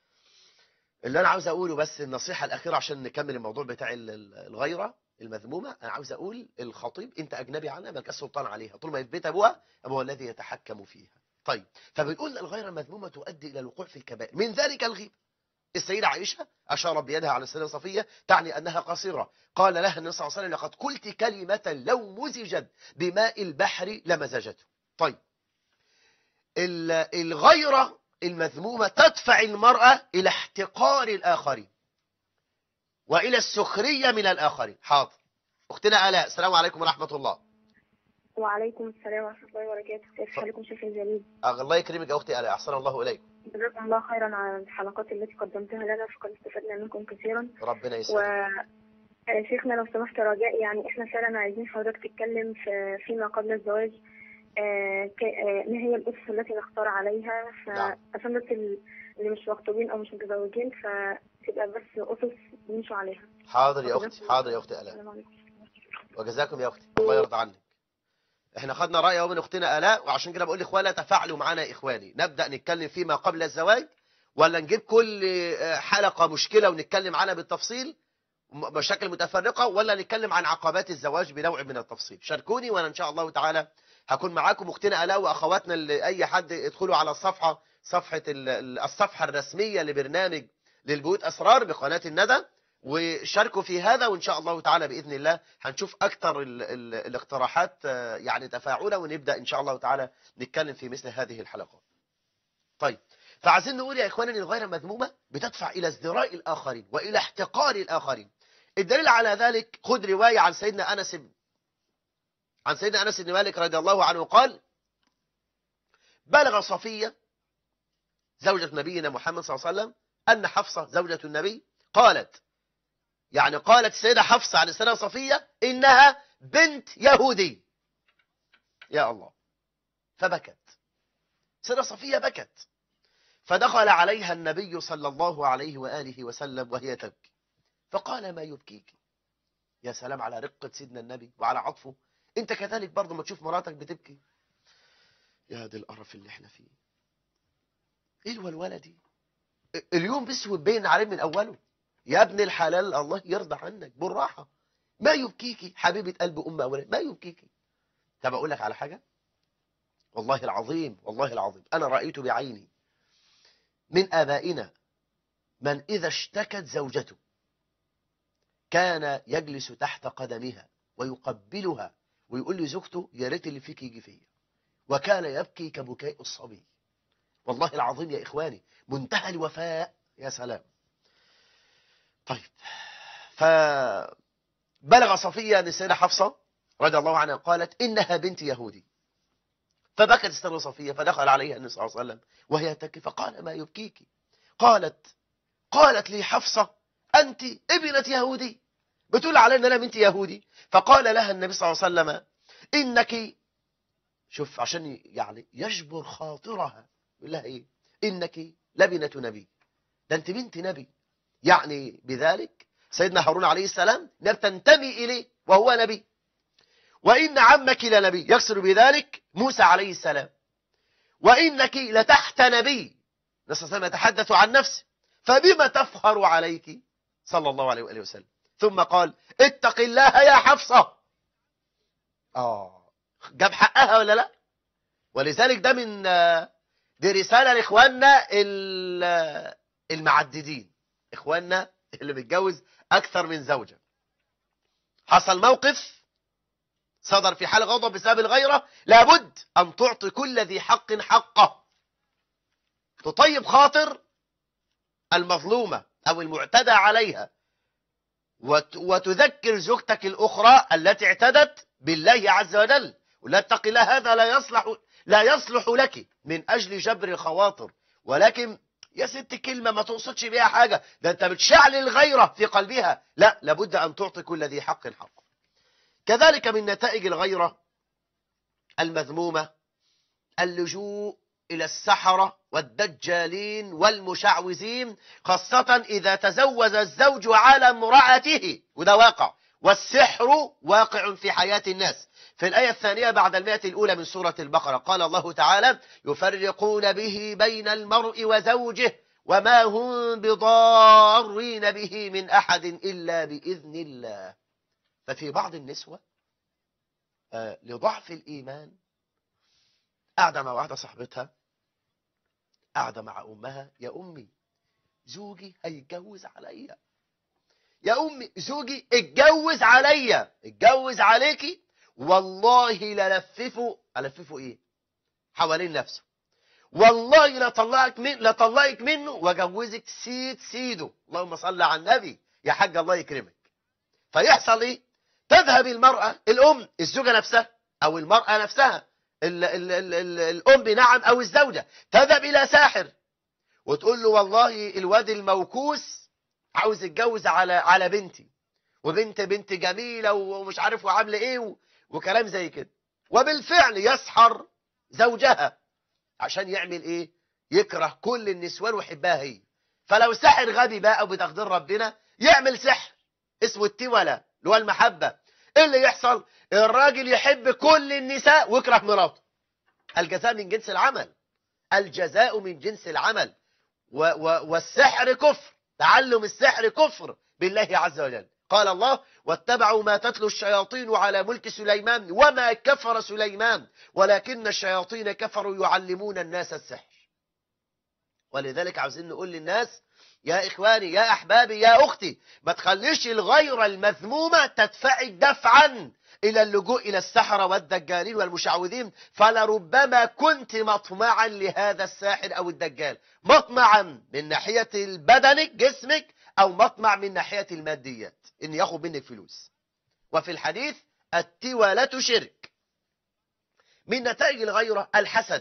اللي انا عاوز اقوله بس النصيحه الاخيره عشان نكمل الموضوع بتاع ال- ال- الغيره المذمومه انا عاوز اقول الخطيب انت اجنبي عنها مالكش سلطان عليها طول ما في بيت ابوها ابوها الذي يتحكم فيها طيب فبنقول الغير المذمومة تؤدي إلى الوقوع في الكبائر من ذلك الغيبة السيدة عائشة أشارت بيدها على السيدة صفية تعني أنها قصيرة قال لها النبي صلى الله عليه وسلم لقد قلت كلمة لو مزجت بماء البحر لمزجته طيب ال- الغيرة المذمومة تدفع المرأة إلى احتقار الآخرين وإلى السخرية من الآخرين حاضر أختنا آلاء السلام عليكم ورحمة الله وعليكم السلام ورحمه الله وبركاته كيف حالكم شيخ جليل الله يكرمك يا أختي آلاء أحسن الله إليك جزاكم الله خيرا على الحلقات التي قدمتها لنا فقد استفدنا منكم كثيرا ربنا و يسعدك آه، شيخنا لو سمحت رجاء يعني احنا فعلا عايزين حضرتك تتكلم في فيما قبل الزواج آه، ك- آه، ما هي الأسس التي نختار عليها نعم. فعشان بس ال- اللي مش مخطوبين أو مش متزوجين فتبقى بس أسس نمشوا عليها حاضر يا أختي حاضر يا أختي آلاء السلام عليكم وجزاكم يا اختي الله يرضى عنك احنا خدنا راي اهو من اختنا الاء وعشان كده بقول لاخوانا تفاعلوا معانا يا اخواني نبدا نتكلم فيما قبل الزواج ولا نجيب كل آه، حلقه مشكله ونتكلم عنها بالتفصيل م- مشاكل متفرقه ولا نتكلم عن عقبات الزواج بنوع من التفصيل شاركوني وانا ان شاء الله تعالى هكون معاكم اختنا الاء واخواتنا اللي اي حد يدخلوا على الصفحه صفحه ال- ال- الصفحه الرسميه لبرنامج للبيوت اسرار بقناه الندى وشاركوا في هذا وان شاء الله تعالى باذن الله هنشوف اكثر ال ال الاقتراحات آه، يعني تفاعلا ونبدا ان شاء الله تعالى نتكلم في مثل هذه الحلقات. طيب فعايزين نقول يا اخواني ان الغيره المذمومه بتدفع الى ازدراء الاخرين والى احتقار الاخرين. الدليل على ذلك خذ روايه عن سيدنا انس بن- عن سيدنا انس بن مالك رضي الله عنه قال بلغ صفيه زوجة نبينا محمد صلى الله عليه وسلم أن حفصة زوجة النبي قالت يعني قالت السيدة حفصة عن السيدة صفية إنها بنت يهودي يا الله فبكت السيدة صفية بكت فدخل عليها النبي صلى الله عليه وآله وسلم وهي تبكي فقال ما يبكيك يا سلام على رقة سيدنا النبي وعلى عطفه انت كذلك برضه ما تشوف مراتك بتبكي يا دي القرف اللي احنا فيه ايه الولوله دي اليوم بيسود بين عليه من اوله يا ابن الحلال الله يرضى عنك بالراحه ما يبكيكي حبيبه قلب ام اولاد ما يبكيكي طب اقول لك على حاجه والله العظيم والله العظيم انا رايت بعيني من ابائنا من اذا اشتكت زوجته كان يجلس تحت قدمها ويقبلها ويقول لزوجته يا ريت اللي فيك يجي فيا وكان يبكي كبكاء الصبي والله العظيم يا إخواني منتهى الوفاء يا سلام طيب فبلغ صفية أن السيدة حفصة رضي الله عنها قالت إنها بنت يهودي فبكت السيدة صفية فدخل عليها النبي صلى الله عليه وسلم وهي تبكي فقال ما يبكيك قالت قالت لي حفصة أنت ابنة يهودي بتقول علي أن أنا بنت يهودي فقال لها النبي صلى الله عليه وسلم إنك شوف عشان يعني يجبر خاطرها يقول لها ايه انك لبنة نبي ده انت بنت نبي يعني بذلك سيدنا هارون عليه السلام تنتمي اليه وهو نبي وان عمك لنبي يقصد بذلك موسى عليه السلام وانك لتحت نبي نسأل الله يتحدث عن نفسه فبما تفخر عليك صلى الله عليه وآله وسلم ثم قال اتق الله يا حفصة اه جاب حقها ولا لا ولذلك ده من دي رسالة لإخواننا ال- المعددين إخواننا اللي متجوز أكثر من زوجة حصل موقف صدر في حال غضب بسبب الغيرة لابد أن تعطي كل ذي حق حقه تطيب خاطر المظلومة أو المعتدى عليها وت- وتذكر زوجتك الأخرى التي اعتدت بالله عز وجل ولا اتق الله هذا لا يصلح لا يصلح لك من أجل جبر الخواطر ولكن يا ست كلمة ما تقصدش بيها حاجة ده أنت بتشعل الغيرة في قلبها لا لابد أن تعطي كل ذي حق حقه كذلك من نتائج الغيرة المذمومة اللجوء إلى السحرة والدجالين والمشعوذين خاصة إذا تزوج الزوج على امرأته وده واقع والسحر واقع في حياة الناس في الآية الثانية بعد المئة الأولى من سورة البقرة قال الله تعالى يفرقون به بين المرء وزوجه وما هم بضارين به من أحد إلا بإذن الله ففي بعض النسوة آه، لضعف الإيمان قاعدة مع واحدة صاحبتها قاعدة مع أمها يا أمي زوجي هيتجوز عليا يا أمي زوجي اتجوز عليا اتجوز عليكي والله للففه ألففه إيه حوالين نفسه والله لطلعك من لطلعك منه واجوزك سيد سيده اللهم صل على النبي يا حاج الله يكرمك فيحصل ايه تذهب المرأة الأم الزوجة نفسها أو المرأة نفسها ال ال ال ال الأم نعم أو الزوجة تذهب إلى ساحر وتقول له والله الواد الموكوس عاوز يتجوز على على بنتي وبنت بنت جميلة ومش عارف وعاملة ايه و- وكلام زي كده وبالفعل يسحر زوجها عشان يعمل ايه يكره كل النسوان ويحبها هي فلو سحر غبي بقى وبتقدير ربنا يعمل سحر اسمه التولى اللي هو المحبة ايه اللي يحصل الراجل يحب كل النساء ويكره مراته الجزاء من جنس العمل الجزاء من جنس العمل و و والسحر كفر تعلم السحر كفر بالله عز وجل قال الله واتبعوا ما تتلو الشياطين على ملك سليمان وما كفر سليمان ولكن الشياطين كفروا يعلمون الناس السحر ولذلك عاوزين نقول للناس يا إخواني يا أحبابي يا أختي ما تخليش الغيرة المذمومة تدفعك دفعا إلى اللجوء إلى السحرة والدجالين والمشعوذين فلربما كنت مطمعا لهذا الساحر أو الدجال مطمعا من ناحية البدنك جسمك أو مطمع من ناحية الماديات إن ياخد منك فلوس وفي الحديث التولة شرك من نتائج الغيرة الحسد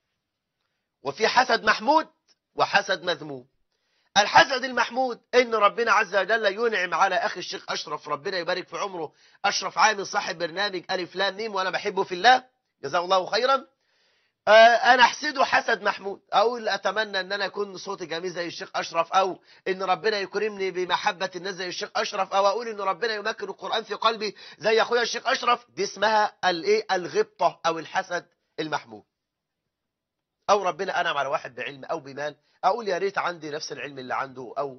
وفي حسد محمود وحسد مذموم الحسد المحمود ان ربنا عز وجل ينعم على اخي الشيخ اشرف ربنا يبارك في عمره اشرف عامل صاحب برنامج الف لام ميم وانا بحبه في الله جزاه الله خيرا آه انا احسده حسد محمود اقول اتمنى ان انا اكون صوتي جميل زي الشيخ اشرف او ان ربنا يكرمني بمحبه الناس زي الشيخ اشرف او اقول ان ربنا يمكن القران في قلبي زي اخويا الشيخ اشرف دي اسمها الايه الغبطه او الحسد المحمود او ربنا انعم على واحد بعلم او بمال اقول يا ريت عندي نفس العلم اللي عنده او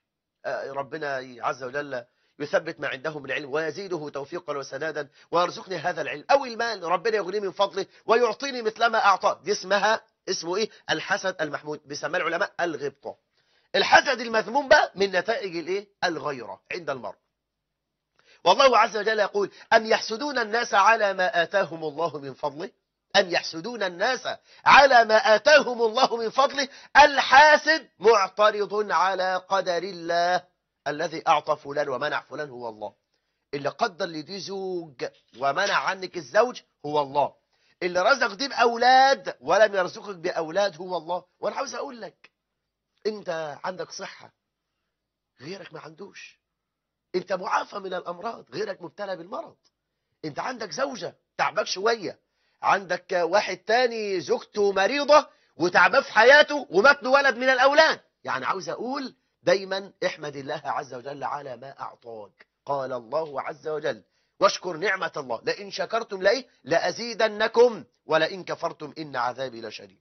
ربنا عز وجل يثبت ما عنده من علم ويزيده توفيقا وسدادا ويرزقني هذا العلم او المال ربنا يغني من فضله ويعطيني مثل ما اعطى دي اسمها اسمه ايه الحسد المحمود بيسمى العلماء الغبطه الحسد المذموم بقى من نتائج الايه الغيره عند المرء والله عز وجل يقول ام يحسدون الناس على ما اتاهم الله من فضله أم يحسدون الناس على ما آتاهم الله من فضله الحاسد معترض على قدر الله الذي أعطى فلان ومنع فلان هو الله اللي قدر لدي زوج ومنع عنك الزوج هو الله اللي رزق دي بأولاد ولم يرزقك بأولاد هو الله وأنا عاوز أقول لك أنت عندك صحة غيرك ما عندوش أنت معافى من الأمراض غيرك مبتلى بالمرض أنت عندك زوجة تعبك شوية عندك واحد تاني زوجته مريضة وتعبان في حياته ومات له ولد من الأولاد يعني عاوز أقول دايما احمد الله عز وجل على ما أعطاك قال الله عز وجل واشكر نعمة الله لئن شكرتم لإيه لأزيدنكم ولئن كفرتم إن عذابي لشديد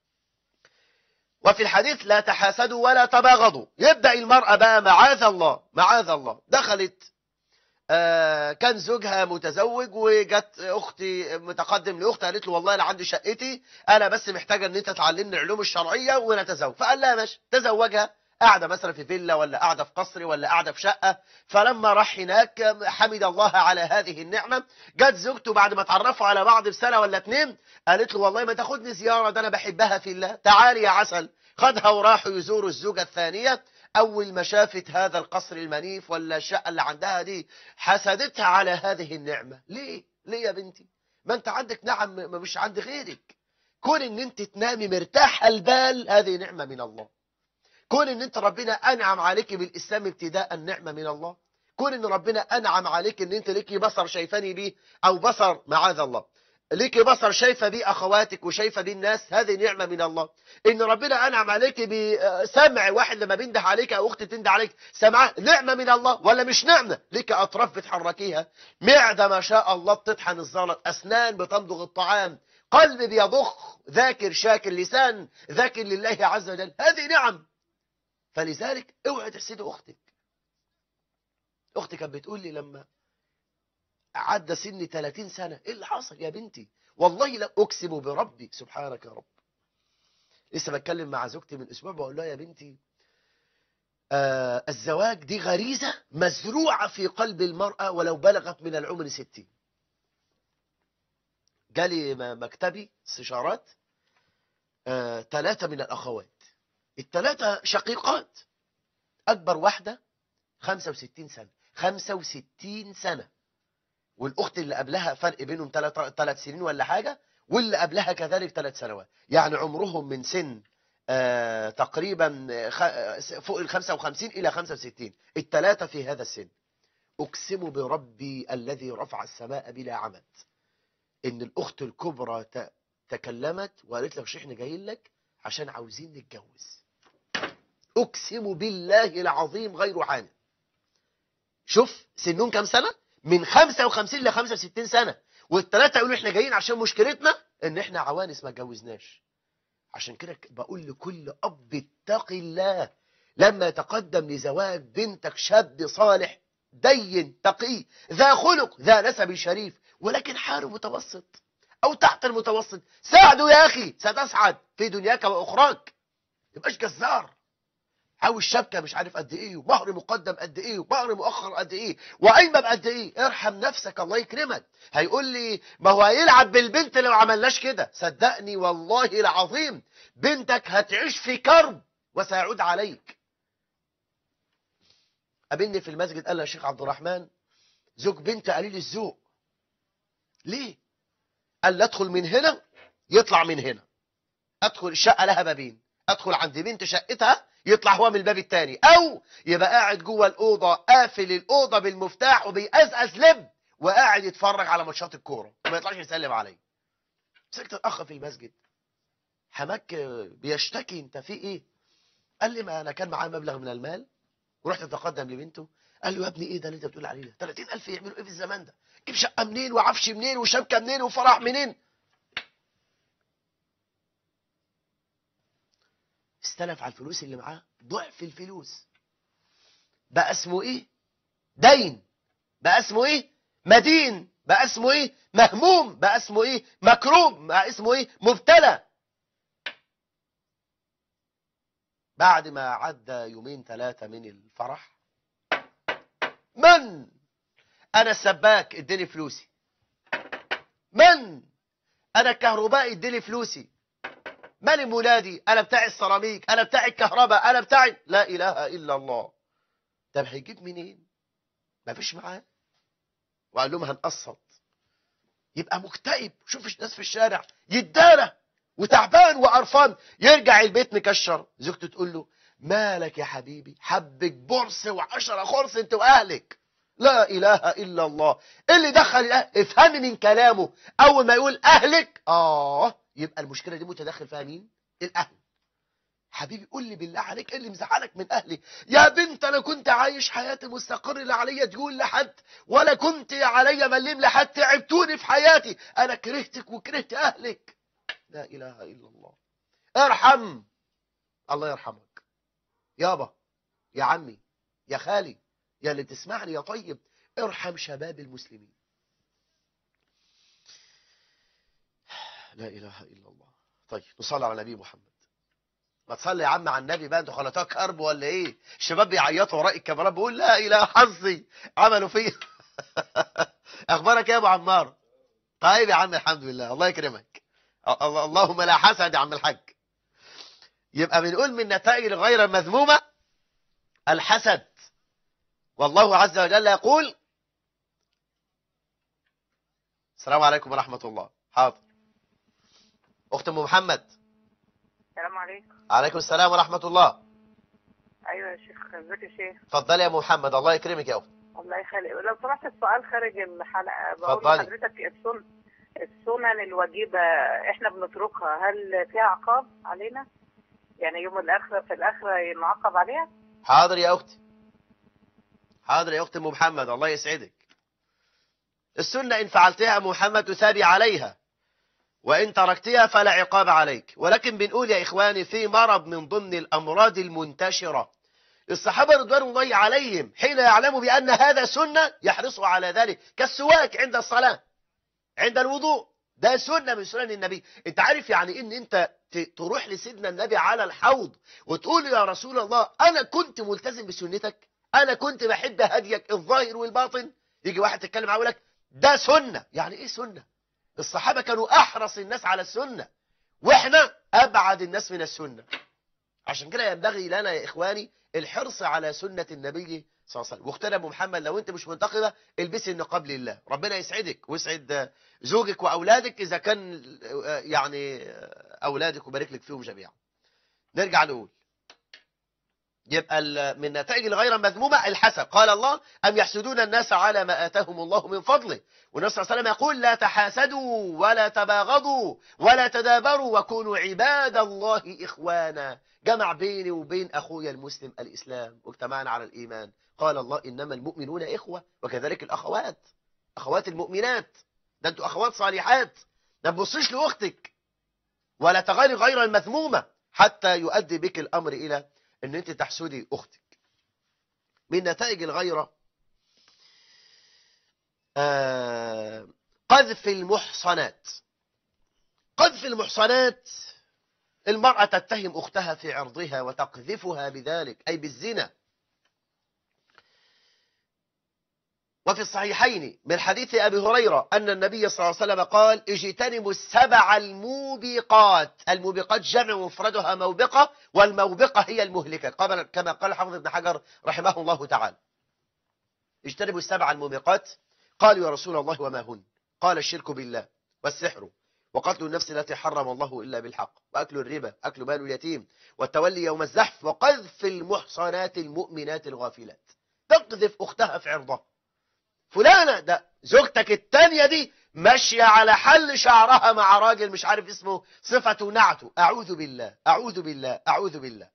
وفي الحديث لا تحاسدوا ولا تباغضوا يبدأ المرأة بقى معاذ الله معاذ الله دخلت آه كان زوجها متزوج وجت اختي متقدم لاختها قالت له والله انا عندي شقتي انا بس محتاجه ان انت تعلمني العلوم الشرعيه ونتزوج فقال لها ماشي تزوجها قاعده مثلا في فيلا ولا قاعده في قصر ولا قاعده في شقه فلما راح هناك حمد الله على هذه النعمه جت زوجته بعد ما اتعرفوا على بعض بسنه ولا اتنين قالت له والله ما تاخدني زياره ده انا بحبها في الله تعالي يا عسل خدها وراحوا يزوروا الزوجه الثانيه أول ما شافت هذا القصر المنيف ولا الشقة اللي عندها دي حسدتها على هذه النعمة ليه؟ ليه يا بنتي؟ ما أنت عندك نعم ما مش عند غيرك كون أن أنت تنامي مرتاح البال هذه نعمة من الله كون أن أنت ربنا أنعم عليك بالإسلام ابتداء نعمة من الله كون أن ربنا أنعم عليك أن أنت ليكي بصر شايفاني بيه أو بصر معاذ الله ليكي بصر شايفة بيه أخواتك وشايفة بيه الناس هذه نعمة من الله إن ربنا أنعم عليك بسمع واحد لما بينده عليك أو أخت تنده عليك سمع نعمة من الله ولا مش نعمة ليك أطراف بتحركيها معدة ما شاء الله بتطحن الزلط أسنان بتمضغ الطعام قلب بيضخ ذاكر شاكر لسان ذاكر لله عز وجل هذه نعم فلذلك اوعي تحسدي أختك أختي كانت بتقول لي لما عدى سن 30 سنة ايه اللي حصل يا بنتي والله لا اقسم بربي سبحانك يا رب لسه بتكلم مع زوجتي من اسبوع بقول لها يا بنتي آه الزواج دي غريزة مزروعة في قلب المرأة ولو بلغت من العمر 60 جالي مكتبي استشارات آه ثلاثة من الأخوات الثلاثة شقيقات أكبر واحدة 65 سنة 65 سنة والاخت اللي قبلها فرق بينهم ثلاث سنين ولا حاجه واللي قبلها كذلك ثلاث سنوات يعني عمرهم من سن آه تقريبا فوق ال 55 الى 65 الثلاثه في هذا السن اقسم بربي الذي رفع السماء بلا عمد ان الاخت الكبرى تكلمت وقالت لك احنا جايين لك عشان عاوزين نتجوز اقسم بالله العظيم غير عاند شوف سنهم كام سنه من 55 ل 65 سنة والثلاثة يقولوا احنا جايين عشان مشكلتنا ان احنا عوانس ما اتجوزناش عشان كده بقول لكل اب اتق الله لما يتقدم لزواج بنتك شاب صالح دين تقي ذا خلق ذا نسب شريف ولكن حاله متوسط او تحت المتوسط ساعده يا اخي ستسعد في دنياك واخراك تبقاش جزار عاوز شبكه مش عارف قد ايه ومهر مقدم قد ايه ومهر مؤخر قد ايه وقايمه بقد ايه ارحم نفسك الله يكرمك هيقول لي ما هو هيلعب بالبنت لو عملناش كده صدقني والله العظيم بنتك هتعيش في كرب وسيعود عليك قابلني في المسجد قال لي يا شيخ عبد الرحمن زوج بنت قليل الذوق ليه قال لي ادخل من هنا يطلع من هنا ادخل الشقه لها بابين ادخل عند بنت شقتها يطلع هو من الباب التاني او يبقى قاعد جوه الاوضه قافل الاوضه بالمفتاح وبيقزقز لب وقاعد يتفرج على ماتشات الكوره وما يطلعش يسلم عليا مسكت الاخ في المسجد حماك بيشتكي انت في ايه قال لي ما انا كان معايا مبلغ من المال ورحت اتقدم لبنته قال له يا ابني ايه ده اللي انت بتقول عليه ده 30000 يعملوا ايه في الزمان ده جيب شقه منين وعفش منين وشبكه منين وفرح منين استلف على الفلوس اللي معاه ضعف الفلوس بقى اسمه ايه دين بقى اسمه ايه مدين بقى اسمه ايه مهموم بقى اسمه ايه مكروب بقى اسمه ايه مبتلى بعد ما عدى يومين ثلاثة من الفرح من انا السباك اديني فلوسي من انا الكهربائي اديني فلوسي من ولادي انا بتاع السيراميك انا بتاع الكهرباء انا بتاع لا اله الا الله طب هيجيب منين ما فيش معاه وقال لهم هنقسط يبقى مكتئب شوف الناس في الشارع يتدارى وتعبان وقرفان يرجع البيت مكشر زوجته تقول له مالك يا حبيبي حبك برص وعشرة خرص انت واهلك لا اله الا الله اللي دخل الأهل افهمي من كلامه اول ما يقول اهلك اه يبقى المشكله دي متدخل فيها مين الاهل حبيبي قول لي بالله عليك ايه اللي مزعلك من اهلي يا بنت انا كنت عايش حياتي مستقر لا عليا ديون لحد ولا كنت عليا مليم لحد تعبتوني في حياتي انا كرهتك وكرهت اهلك لا اله الا الله ارحم الله يرحمك يابا يا عمي يا خالي يا اللي تسمعني يا طيب ارحم شباب المسلمين لا اله الا الله طيب نصلي على نبي محمد ما تصلي يا عم على النبي بقى انتوا خلطوها كرب ولا ايه الشباب بيعيطوا وراء الكاميرات بيقول لا اله حظي عملوا فيا اخبارك ايه يا ابو عمار طيب يا عم الحمد لله الله يكرمك الله- اللهم لا حسد يا عم الحاج يبقى بنقول من نتائج الغير المذمومه الحسد والله عز وجل يقول السلام عليكم ورحمه الله حاضر اخت ام محمد السلام عليكم عليكم السلام ورحمه الله ايوه يا شيخ ازيك يا شيخ اتفضلي يا ام محمد الله يكرمك يا اخت الله يخليك لو سمحت السؤال خارج الحلقه بقول اتفضلي. لحضرتك السن السنن الواجبه احنا بنتركها هل فيها عقاب علينا؟ يعني يوم الاخره في الاخره نعاقب عليها؟ حاضر يا اختي حاضر يا اختي ام محمد الله يسعدك السنه ان فعلتها يا أم محمد تثابي عليها وان تركتها فلا عقاب عليك ولكن بنقول يا اخواني في مرض من ضمن الامراض المنتشره الصحابه رضوان الله عليهم حين يعلموا بان هذا سنه يحرصوا على ذلك كالسواك عند الصلاه عند الوضوء ده سنه من سنن النبي انت عارف يعني ان انت ت- تروح لسيدنا النبي على الحوض وتقول يا رسول الله انا كنت ملتزم بسنتك انا كنت بحب هديك الظاهر والباطن يجي واحد تتكلم معاه يقول لك ده سنه يعني ايه سنه الصحابه كانوا احرص الناس على السنه واحنا ابعد الناس من السنه عشان كده ينبغي لنا يا اخواني الحرص على سنه النبي صلى الله عليه وسلم واختنا ام محمد لو انت مش منتقبه البسي النقاب لله ربنا يسعدك ويسعد زوجك واولادك اذا كان آه، يعني آه، اولادك وبارك لك فيهم جميعا نرجع نقول يبقى ال- من نتائج الغير المذمومة الحسد قال الله أم يحسدون الناس على ما آتاهم الله من فضله والنبي صلى الله عليه وسلم يقول لا تحاسدوا ولا تباغضوا ولا تدابروا وكونوا عباد الله إخوانا جمع بيني وبين أخويا المسلم الإسلام واجتمعنا على الإيمان قال الله إنما المؤمنون إخوة وكذلك الأخوات أخوات المؤمنات ده أنتوا أخوات صالحات ما تبصيش لأختك ولا تغيري غير المذمومة حتى يؤدي بك الأمر إلى أن أنت تحسدي أختك من نتائج الغيرة آه قذف المحصنات قذف المحصنات المرأة تتهم أختها في عرضها وتقذفها بذلك أي بالزنا وفي الصحيحين من حديث أبي هريرة أن النبي صلى الله عليه وسلم قال اجتنبوا السبع الموبقات الموبقات جمع مفردها موبقة والموبقة هي المهلكة قبل كما قال حافظ ابن حجر رحمه الله تعالى اجتنبوا السبع الموبقات قالوا يا رسول الله وما هن قال الشرك بالله والسحر وقتل النفس التي حرم الله إلا بالحق وأكل الربا أكل مال اليتيم والتولي يوم الزحف وقذف المحصنات المؤمنات الغافلات تقذف أختها في عرضها فلانة ده زوجتك التانية دي ماشية على حل شعرها مع راجل مش عارف اسمه صفته نعته أعوذ بالله أعوذ بالله أعوذ بالله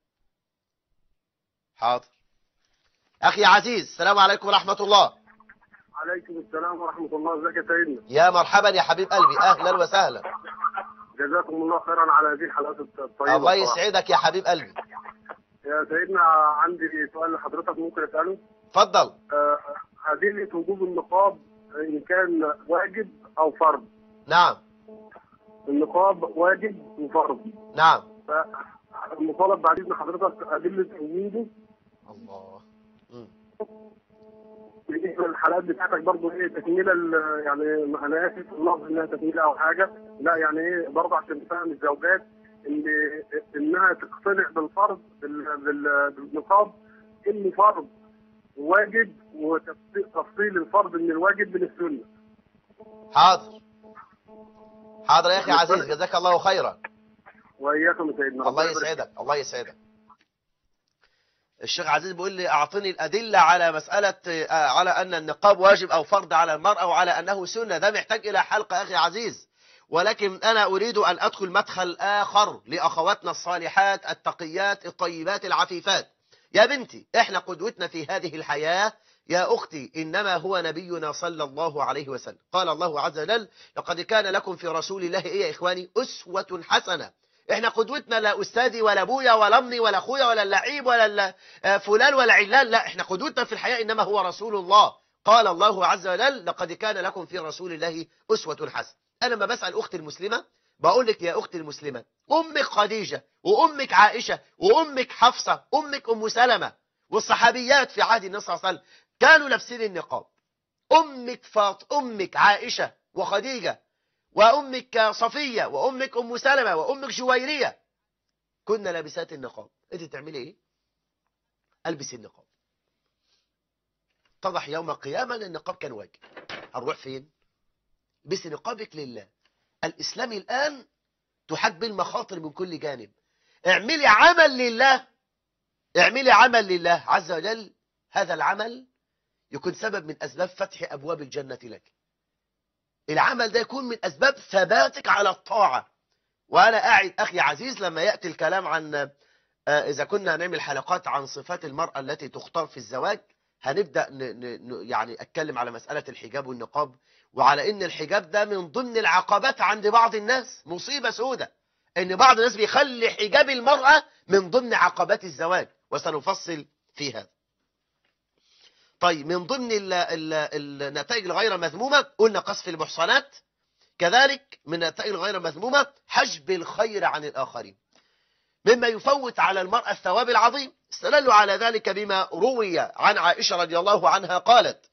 حاضر أخي عزيز السلام عليكم ورحمة الله عليكم السلام ورحمة الله ازيك يا سيدنا يا مرحبا يا حبيب قلبي أهلا وسهلا جزاكم الله خيرا على هذه الحلقات الطيبة الله بصراحة. يسعدك يا حبيب قلبي يا سيدنا عندي سؤال لحضرتك ممكن اسأله اتفضل آه، أدلة وجوب النقاب إن كان واجب أو فرض نعم النقاب واجب وفرض نعم فالمطالب بعد إذن حضرتك أدلة وجوده الله مم. بالنسبة للحلقات بتاعتك برضه إيه تكملة ال- يعني أنا آسف اللفظ إنها تكملة أو حاجة لا يعني إيه برضه عشان تفهم الزوجات إن إنها تقتنع بالفرض بال- بال- بالنقاب إنه فرض واجب وتفصيل الفرض من الواجب من السنة حاضر حاضر يا أخي عزيز جزاك الله خيرا وإياكم يا سيدنا الله ربنا يبارك يسعدك الله يسعدك الشيخ عزيز بيقول لي أعطني الأدلة على مسألة آه، على أن النقاب واجب أو فرض على المرأة وعلى أنه سنة ده محتاج إلى حلقة أخي عزيز ولكن أنا أريد أن أدخل مدخل آخر لأخواتنا الصالحات التقيات الطيبات العفيفات يا بنتي إحنا قدوتنا في هذه الحياة يا أختي إنما هو نبينا صلى الله عليه وسلم قال الله عز وجل لقد كان لكم في رسول الله إيه يا إخواني أسوة حسنة احنا قدوتنا لا استاذي ولا ابويا ولا امي ولا اخويا ولا اللعيب ولا ال- آه، فلان ولا علان لا احنا قدوتنا في الحياه انما هو رسول الله قال الله عز وجل لقد كان لكم في رسول الله اسوه حسنه انا لما بسال اختي المسلمه بقول لك يا اختي المسلمه امك خديجه وامك عائشه وامك حفصه امك ام سلمه والصحابيات في عهد النبي صلى الله عليه وسلم كانوا لابسين النقاب امك فاط امك عائشه وخديجه وأمك صفية وأمك أم سلمة وأمك جويرية كنا لابسات النقاب أنت تعملي إيه؟ ألبس النقاب اتضح يوم القيامة أن النقاب كان واجب هنروح فين؟ بس نقابك لله الإسلام الآن تحاج بالمخاطر من كل جانب اعملي عمل لله اعملي عمل لله عز وجل هذا العمل يكون سبب من أسباب فتح أبواب الجنة لك العمل ده يكون من أسباب ثباتك على الطاعة وأنا قاعد أخي عزيز لما يأتي الكلام عن آه، إذا كنا نعمل حلقات عن صفات المرأة التي تختار في الزواج هنبدأ ن ن ن- يعني أتكلم على مسألة الحجاب والنقاب وعلى إن الحجاب ده من ضمن العقبات عند بعض الناس مصيبة سودة إن بعض الناس بيخلي حجاب المرأة من ضمن عقبات الزواج وسنفصل في هذا طيب من ضمن ال- ال- النتائج الغير مذمومة قلنا قصف المحصنات كذلك من النتائج الغير مذمومة حجب الخير عن الآخرين مما يفوت على المرأة الثواب العظيم استدلوا على ذلك بما روي عن عائشة رضي الله عنها قالت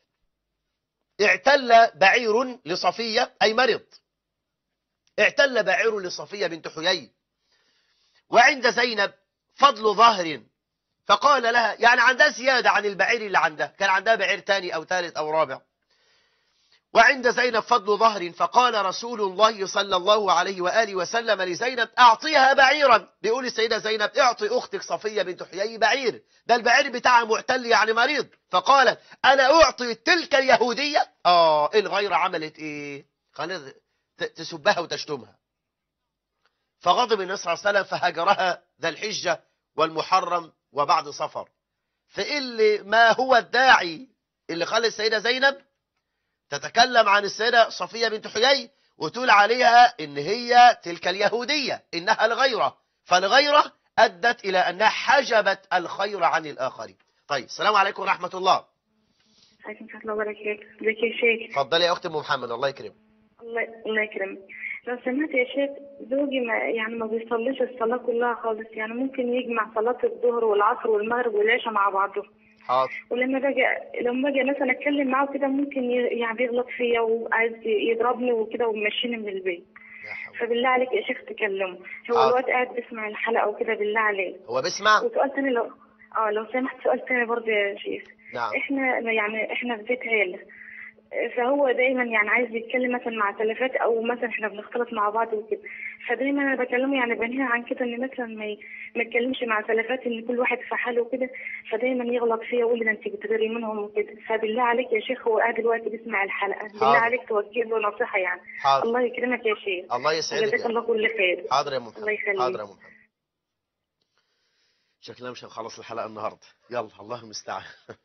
اعتل بعير لصفية أي مرض اعتل بعير لصفية بنت حيي وعند زينب فضل ظهر فقال لها يعني عندها زيادة عن البعير اللي عندها كان عندها بعير تاني أو ثالث أو رابع وعند زينب فضل ظهر فقال رسول الله صلى الله عليه وآله وسلم لزينب أعطيها بعيرا بيقول السيدة زينب اعطي أختك صفية بنت حيي بعير ده البعير بتاعها معتل يعني مريض فقالت أنا أعطي تلك اليهودية آه الغيرة عملت إيه خلت تسبها وتشتمها فغضب النبي صلى الله عليه وسلم فهجرها ذا الحجة والمحرم وبعد صفر فإيه ما هو الداعي اللي خلى السيدة زينب تتكلم عن السيدة صفية بنت حيي وتقول عليها إن هي تلك اليهودية إنها الغيرة فالغيرة أدت إلى أنها حجبت الخير عن الآخرين طيب السلام عليكم ورحمة الله عليكم ورحمة الله وبركاته ازيك يا شيخ اتفضلي يا أختي أم محمد الله يكرمك الله الله يكرمك لو سمحت يا شيخ زوجي ما يعني ما بيصليش الصلاة كلها خالص يعني ممكن يجمع صلاة الظهر والعصر والمغرب والعشاء مع بعضهم حاضر ولما باجي لما باجي مثلا اتكلم معاه كده ممكن ي- يعني بيغلط فيا وعايز يضربني وكده ويمشيني من البيت يا حول. فبالله عليك يا شيخ تكلمه هو حاضر. الوقت قاعد بيسمع الحلقة وكده بالله عليك هو بيسمع وسؤال تاني لو اه لو سمحت سؤال تاني برضه يا شيخ نعم احنا يعني احنا في بيت عيلة فهو دايما يعني عايز يتكلم مثلا مع تلفات او مثلا احنا بنختلط مع بعض وكده فدايما انا بكلمه يعني بنهي عن كده ان مثلا ما ي- ما يتكلمش مع تلفات ان كل واحد في حاله وكده فدايما يغلط فيا ويقول لي ده انت بتغيري منهم وكده فبالله عليك يا شيخ هو قاعد دلوقتي بيسمع الحلقه بالله حاضر. عليك توجه له نصيحه يعني حاضر الله يكرمك يا شيخ الله يسعدك وجزاك يا الله كل خير حاضر يا أم محمد الله يخليك. حاضر يا أم محمد شكلنا مش هنخلص الحلقة النهاردة يلا الله المستعان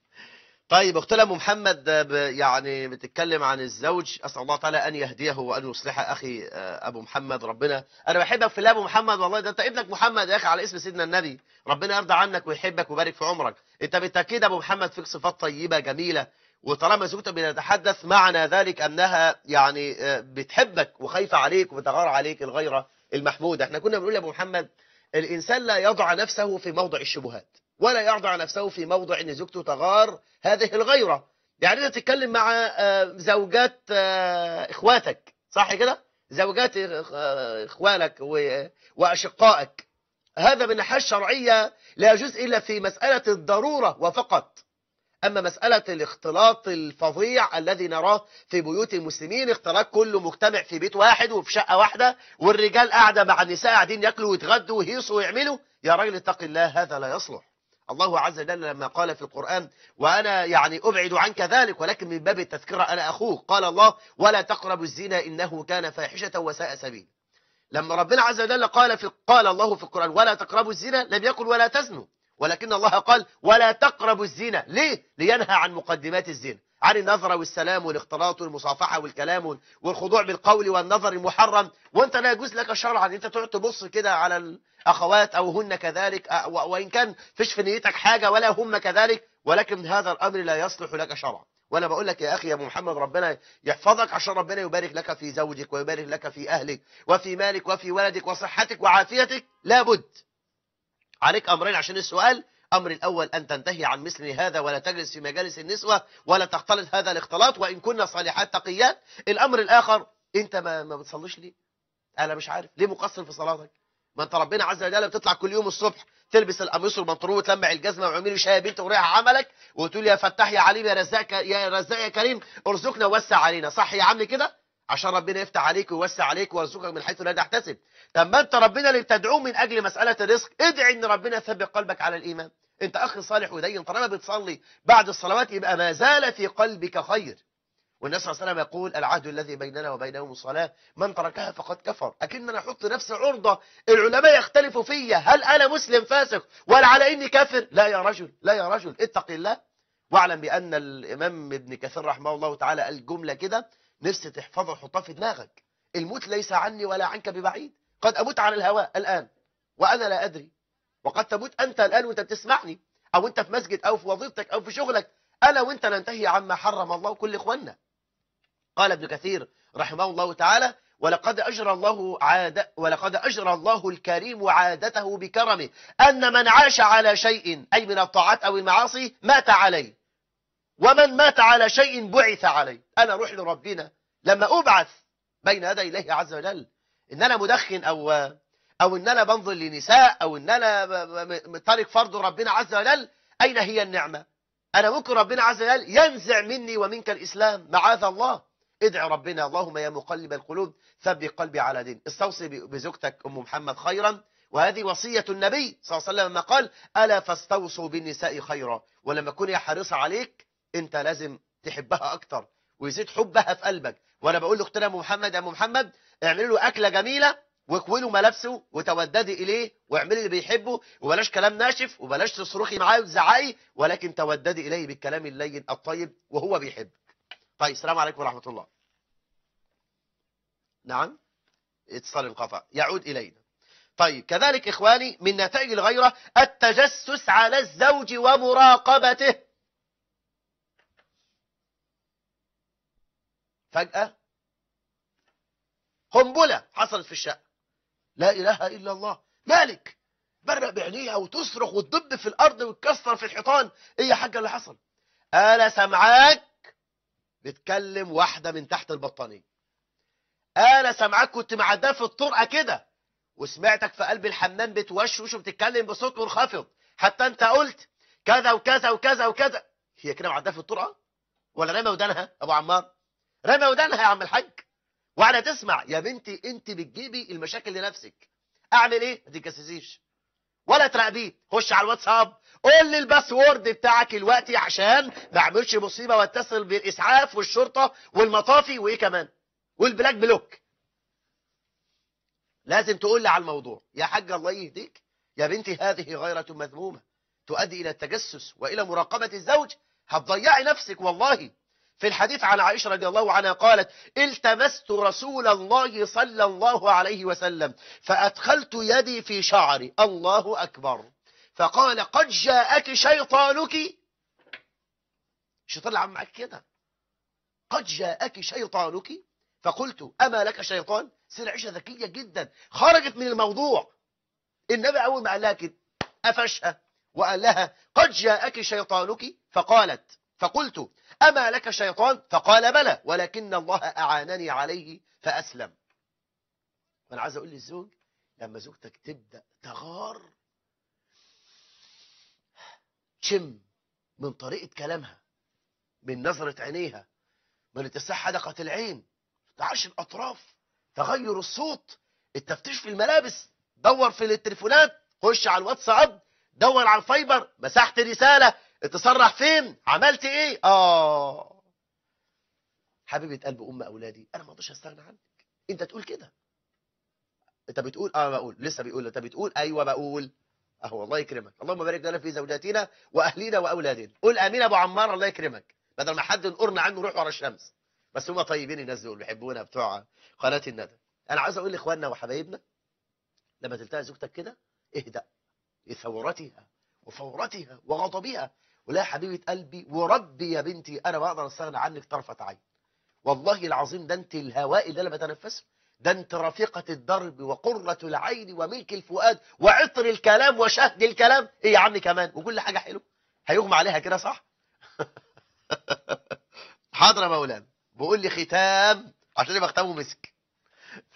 طيب اختنا ام محمد آه، ب- يعني بتتكلم عن الزوج اسال الله تعالى ان يهديه وان يصلح اخي آه، ابو محمد ربنا انا بحبك في الله ابو محمد والله ده انت ابنك محمد يا اخي على اسم سيدنا النبي ربنا يرضى عنك ويحبك ويبارك في عمرك انت بالتاكيد ابو محمد فيك صفات طيبه جميله وطالما زوجتك بنتحدث معنى ذلك انها يعني آه، بتحبك وخايفه عليك وبتغار عليك الغيره المحموده احنا كنا بنقول يا ابو محمد الانسان لا يضع نفسه في موضع الشبهات ولا يضع نفسه في موضع ان زوجته تغار هذه الغيره يعني انت تتكلم مع آه، زوجات آه، اخواتك صح كده زوجات آه، اخوانك و- واشقائك هذا من الناحيه الشرعيه لا يجوز الا في مساله الضروره وفقط أما مسألة الاختلاط الفظيع الذي نراه في بيوت المسلمين اختلاط كله مجتمع في بيت واحد وفي شقة واحدة والرجال قاعدة مع النساء قاعدين ياكلوا ويتغدوا ويهيصوا ويعملوا يا راجل اتق الله هذا لا يصلح الله عز وجل لما قال في القرآن وأنا يعني أبعد عنك ذلك ولكن من باب التذكرة أنا أخوك قال الله ولا تقربوا الزنا إنه كان فاحشة وساء سبيل لما ربنا عز وجل قال في قال الله في القرآن ولا تقربوا الزنا لم يقل ولا تزنوا ولكن الله قال ولا تقربوا الزنا ليه؟ لينهى عن مقدمات الزنا عن النظرة والسلام والاختلاط والمصافحة والكلام والخضوع بالقول والنظر المحرم وانت لا يجوز لك شرعا انت تقعد تبص كده على الاخوات او هن كذلك أ- و- وان كان فيش في نيتك حاجة ولا هم كذلك ولكن هذا الامر لا يصلح لك شرعا وانا بقول لك يا اخي يا أبو محمد ربنا يحفظك عشان ربنا يبارك لك في زوجك ويبارك لك في اهلك وفي مالك وفي ولدك وصحتك وعافيتك لابد عليك أمرين عشان السؤال أمر الأول أن تنتهي عن مثل هذا ولا تجلس في مجالس النسوة ولا تختلط هذا الاختلاط وإن كنا صالحات تقيات الأمر الآخر أنت ما, ما بتصليش ليه أنا مش عارف ليه مقصر في صلاتك ما أنت ربنا عز وجل بتطلع كل يوم الصبح تلبس القميص والبنطلون وتلمع الجزمه وعميل شاي يا بنت ورايح عملك وتقول يا فتاح يا عليم يا رزاق يا رزاق يا كريم ارزقنا ووسع علينا صح يا عم كده عشان ربنا يفتح عليك ويوسع عليك ويرزقك من حيث لا تحتسب طب ما انت ربنا اللي بتدعوه من اجل مساله الرزق ادعي ان ربنا يثبت قلبك على الايمان انت اخ صالح ودين طالما بتصلي بعد الصلوات يبقى ما زال في قلبك خير والنبي صلى الله عليه وسلم يقول العهد الذي بيننا وبينهم الصلاة من تركها فقد كفر أكن أنا أحط نفسي عرضة العلماء يختلفوا فيا هل أنا مسلم فاسق ولا على إني كافر لا يا رجل لا يا رجل اتق الله واعلم بأن الإمام ابن كثير رحمه الله تعالى قال جملة كده نفسي تحفظها وحطها في دماغك الموت ليس عني ولا عنك ببعيد قد أموت على الهواء الآن وأنا لا أدري وقد تموت أنت الآن وأنت بتسمعني أو أنت في مسجد أو في وظيفتك أو في شغلك أنا وأنت ننتهي عما حرم الله كل إخواننا قال ابن كثير رحمه الله تعالى ولقد أجرى الله عاد ولقد أجرى الله الكريم عادته بكرمه أن من عاش على شيء أي من الطاعات أو المعاصي مات عليه ومن مات على شيء بعث عليه أنا روح لربنا لما أبعث بين يدي الله عز وجل إن أنا مدخن أو أو إن أنا بنظر لنساء أو إن أنا تارك فرض ربنا عز وجل أين هي النعمة أنا ممكن ربنا عز وجل ينزع مني ومنك الإسلام معاذ الله ادعي ربنا اللهم يا مقلب القلوب ثبت قلبي على دين استوصي ب- بزوجتك ام محمد خيرا وهذه وصية النبي صلى الله عليه وسلم لما قال ألا فاستوصوا بالنساء خيرا ولما تكون هي حريصة عليك انت لازم تحبها اكتر ويزيد حبها في قلبك وانا بقول لاختنا ام محمد يا ام محمد اعملي له اكله جميله واكوي له ملابسه وتوددي اليه واعملي اللي بيحبه وبلاش كلام ناشف وبلاش تصرخي معاه وتزعقي ولكن توددي اليه بالكلام اللين الطيب وهو بيحبك طيب السلام عليكم ورحمه الله نعم اتصال انقطع يعود الينا طيب كذلك اخواني من نتائج الغيره التجسس على الزوج ومراقبته فجأة قنبلة حصلت في الشقة لا إله إلا الله مالك برق بعينيها وتصرخ وتدب في الأرض وتكسر في الحيطان إيه يا حاجة اللي حصل أنا سامعاك بتكلم واحدة من تحت البطانية أنا سامعاك كنت معداه في الطرقة كده وسمعتك في قلب الحمام بتوشوش وبتتكلم بصوت منخفض حتى أنت قلت كذا وكذا وكذا وكذا هي كده معداه في الطرقة ولا رمى ودانها أبو عمار رمى ودانها يا عم الحاج وعلى تسمع يا بنتي انت بتجيبي المشاكل لنفسك اعمل ايه ما تتجسسيش ولا تراقبيه خش على الواتساب قول لي الباسورد بتاعك الوقتي عشان ما اعملش مصيبه واتصل بالاسعاف والشرطه والمطافي وايه كمان والبلاك بلوك لازم تقول لي على الموضوع يا حاج الله يهديك يا بنتي هذه غيرة مذمومة تؤدي إلى التجسس وإلى مراقبة الزوج هتضيعي نفسك والله في الحديث عن عائشة رضي الله عنها قالت التمست رسول الله صلى الله عليه وسلم فأدخلت يدي في شعري الله أكبر فقال قد جاءك شيطانك الشيطان اللي عم معاك كده قد جاءك شيطانك فقلت أما لك شيطان سير عيشة ذكية جدا خرجت من الموضوع النبي أول ما قال لها كده قفشها وقال لها قد جاءك شيطانك فقالت فقلت أما لك شيطان فقال بلى ولكن الله أعانني عليه فأسلم وأنا عايز أقول للزوج لما زوجتك تبدأ تغار شم من طريقة كلامها من نظرة عينيها من اتساع حدقة العين تعش الأطراف تغير الصوت التفتيش في الملابس دور في التليفونات خش على الواتساب دور على الفايبر مسحت رسالة اتصرح فين عملت ايه اه حبيبة قلب ام اولادي انا ما اقدرش استغنى عنك انت تقول كده انت بتقول اه بقول لسه بيقول انت بتقول ايوه بقول اهو الله يكرمك اللهم بارك لنا في زوجاتنا واهلنا واولادنا قول امين ابو عمار الله يكرمك بدل ما حد نقرنا عنه روح ورا الشمس بس هم طيبين الناس دول بيحبونا بتوع قناه الندى انا عايز اقول لاخواننا وحبايبنا لما تلتقي زوجتك كده اهدأ لثورتها وفورتها وغضبها ولا يا حبيبة قلبي وربي يا بنتي أنا ما أقدر أستغنى عنك طرفة عين والله العظيم ده أنت الهواء اللي أنا بتنفسه ده أنت رفيقة الدرب وقرة العين وملك الفؤاد وعطر الكلام وشهد الكلام إيه يا عم كمان وكل حاجة حلوة هيغمى عليها كده صح حاضر يا مولانا بقول لي ختام عشان يبقى ختامه مسك ف...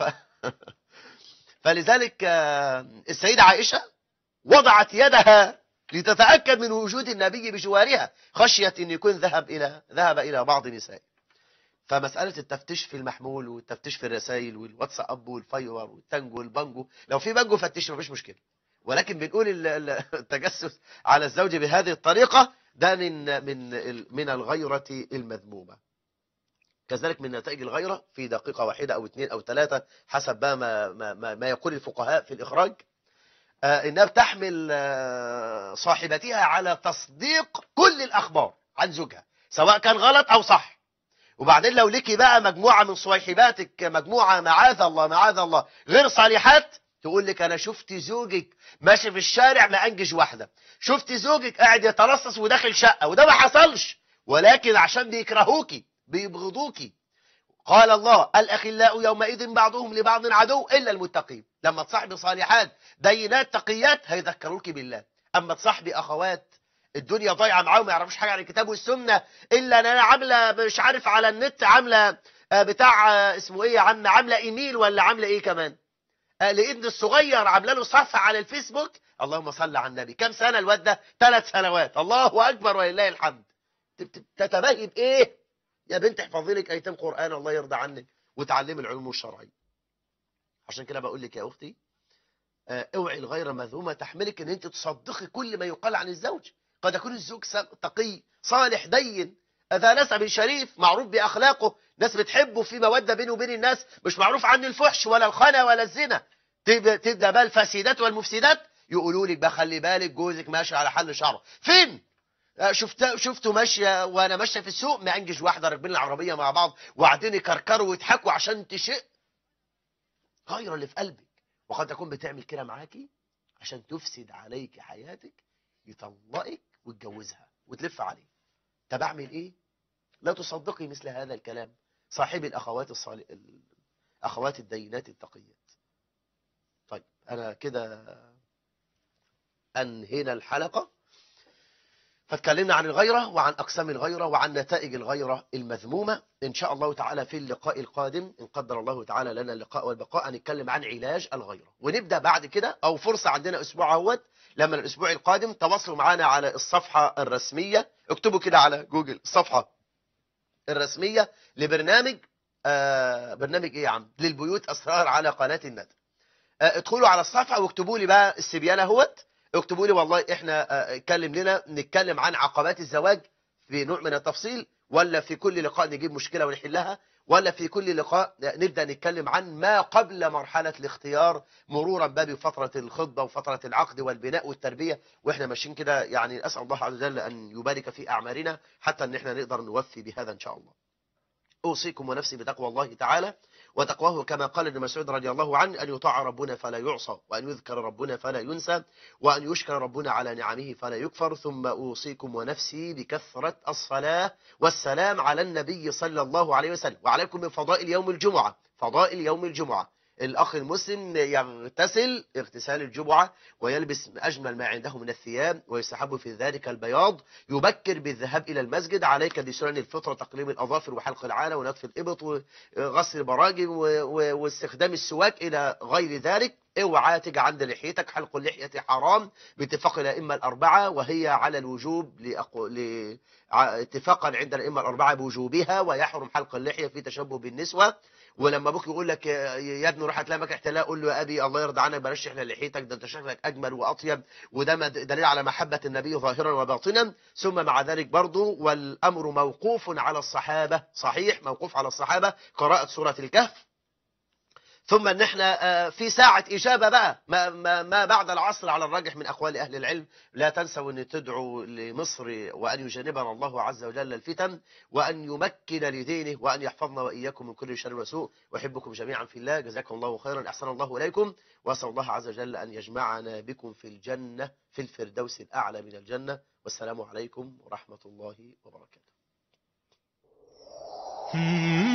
فلذلك آه، السيدة عائشة وضعت يدها لتتأكد من وجود النبي بجوارها خشية أن يكون ذهب إلى ذهب إلى بعض نسائه فمسألة التفتيش في المحمول والتفتيش في الرسائل والواتساب والفايور والتانجو والبانجو لو في بانجو فتش مفيش مشكلة ولكن بنقول ال- ال- التجسس على الزوج بهذه الطريقة ده من من ال- من الغيرة المذمومة كذلك من نتائج الغيرة في دقيقة واحدة أو اثنين أو ثلاثة حسب بقى ما, ما, ما, ما يقول الفقهاء في الإخراج آه، إنها بتحمل آه، صاحبتها على تصديق كل الأخبار عن زوجها سواء كان غلط أو صح وبعدين لو ليكي بقى مجموعة من صويحباتك مجموعة معاذ الله معاذ الله غير صالحات تقول لك أنا شفت زوجك ماشي في الشارع ما أنجش واحدة شفت زوجك قاعد يترصص وداخل شقة وده ما حصلش ولكن عشان بيكرهوكي بيبغضوكي قال الله الأخلاء يومئذ بعضهم لبعض عدو إلا المتقين لما تصاحبي صالحات دينات تقيات هيذكروك بالله أما تصاحبي أخوات الدنيا ضايعة معاهم ما يعرفوش حاجة عن الكتاب والسنة إلا أن أنا عاملة مش عارف على النت عاملة آه، بتاع آه، اسمه إيه يا عم عاملة إيميل ولا عاملة إيه كمان آه، لابن الصغير عامله له صفحة على الفيسبوك اللهم صل على النبي كم سنة الواد ده ثلاث سنوات الله أكبر ولله الحمد تت- تتباهي بإيه يا بنت احفظي لك ايتام قران الله يرضى عنك وتعلمي العلوم الشرعيه عشان كده بقول لك يا اختي آه، اوعي الغير مذمومه تحملك ان انت تصدقي كل ما يقال عن الزوج قد يكون الزوج س- تقي صالح دين ذا نسب شريف معروف باخلاقه ناس بتحبه في موده بينه وبين الناس مش معروف عنه الفحش ولا الخنا ولا الزنا تبدا تبدا بقى الفاسدات والمفسدات يقولوا لك بقى خلي بالك جوزك ماشي على حل شعره فين آه، شفت شفته ماشيه وانا ماشيه في السوق مانجش واحده راكبين العربيه مع بعض وقاعدين يكركروا ويضحكوا عشان تشق غير اللي في قلبك وقد تكون بتعمل كده معاكي عشان تفسد عليك حياتك يطلقك وتجوزها وتلف عليه طب اعمل ايه لا تصدقي مثل هذا الكلام صاحبي الاخوات الصالح اخوات الدينات التقيات طيب انا كده انهينا الحلقه فاتكلمنا عن الغيرة وعن أقسام الغيرة وعن نتائج الغيرة المذمومة إن شاء الله تعالى في اللقاء القادم إن قدر الله تعالى لنا اللقاء والبقاء هنتكلم عن علاج الغيرة ونبدأ بعد كده أو فرصة عندنا أسبوع اهوت لما الأسبوع القادم تواصلوا معنا على الصفحة الرسمية اكتبوا كده على جوجل الصفحة الرسمية لبرنامج آه برنامج إيه يا عم للبيوت أسرار على قناة الندى آه ادخلوا على الصفحة واكتبوا لي بقى السبيانة اهوت اكتبوا لي والله احنا آه، اتكلم لنا نتكلم عن عقبات الزواج في نوع من التفصيل ولا في كل لقاء نجيب مشكلة ونحلها ولا في كل لقاء نبدأ نتكلم عن ما قبل مرحلة الاختيار مرورا بقى بفترة الخطبة وفترة العقد والبناء والتربية واحنا ماشيين كده يعني أسأل الله عز وجل أن يبارك في أعمالنا حتى أن احنا نقدر نوفي بهذا إن شاء الله أوصيكم ونفسي بتقوى الله تعالى وتقواه كما قال ابن مسعود رضي الله عنه أن يطاع ربنا فلا يعصى وأن يذكر ربنا فلا ينسى وأن يشكر ربنا على نعمه فلا يكفر ثم أوصيكم ونفسي بكثرة الصلاة والسلام على النبي صلى الله عليه وسلم وعليكم من فضائل يوم الجمعة فضائل يوم الجمعة الأخ المسلم يغتسل اغتسال الجمعة ويلبس أجمل ما عنده من الثياب ويستحب في ذلك البياض يبكر بالذهاب إلى المسجد عليك بسنن الفطرة تقليم الأظافر وحلق العانة ونتف الإبط وغسل البراجم و- و- واستخدام السواك إلى غير ذلك اوعى تيجي عند لحيتك حلق اللحية حرام باتفاق الأئمة الأربعة وهي على الوجوب لأقو... ل... ع- اتفاقا عند الأئمة الأربعة بوجوبها ويحرم حلق اللحية في تشبه بالنسوة ولما ابوك يقول لك يا يا ابني روح هتلاقي مكان احتلال قول له يا ابي الله يرضى عنك بلاش احنا لحيتك ده انت شكلك اجمل واطيب وده مد- دليل على محبه النبي ظاهرا وباطنا ثم مع ذلك برضه والامر موقوف على الصحابه صحيح موقوف على الصحابه قراءه سوره الكهف ثم ان احنا آه، في ساعة إجابة بقى ما, ما, ما بعد العصر على الراجح من أقوال أهل العلم لا تنسوا أن تدعوا لمصر وأن يجنبنا الله عز وجل الفتن وأن يمكن لدينه وأن يحفظنا وإياكم من كل شر وسوء وأحبكم جميعا في الله جزاكم الله خيرا أحسن الله إليكم وأسأل الله عز وجل أن يجمعنا بكم في الجنة في الفردوس الأعلى من الجنة والسلام عليكم ورحمة الله وبركاته Hmm.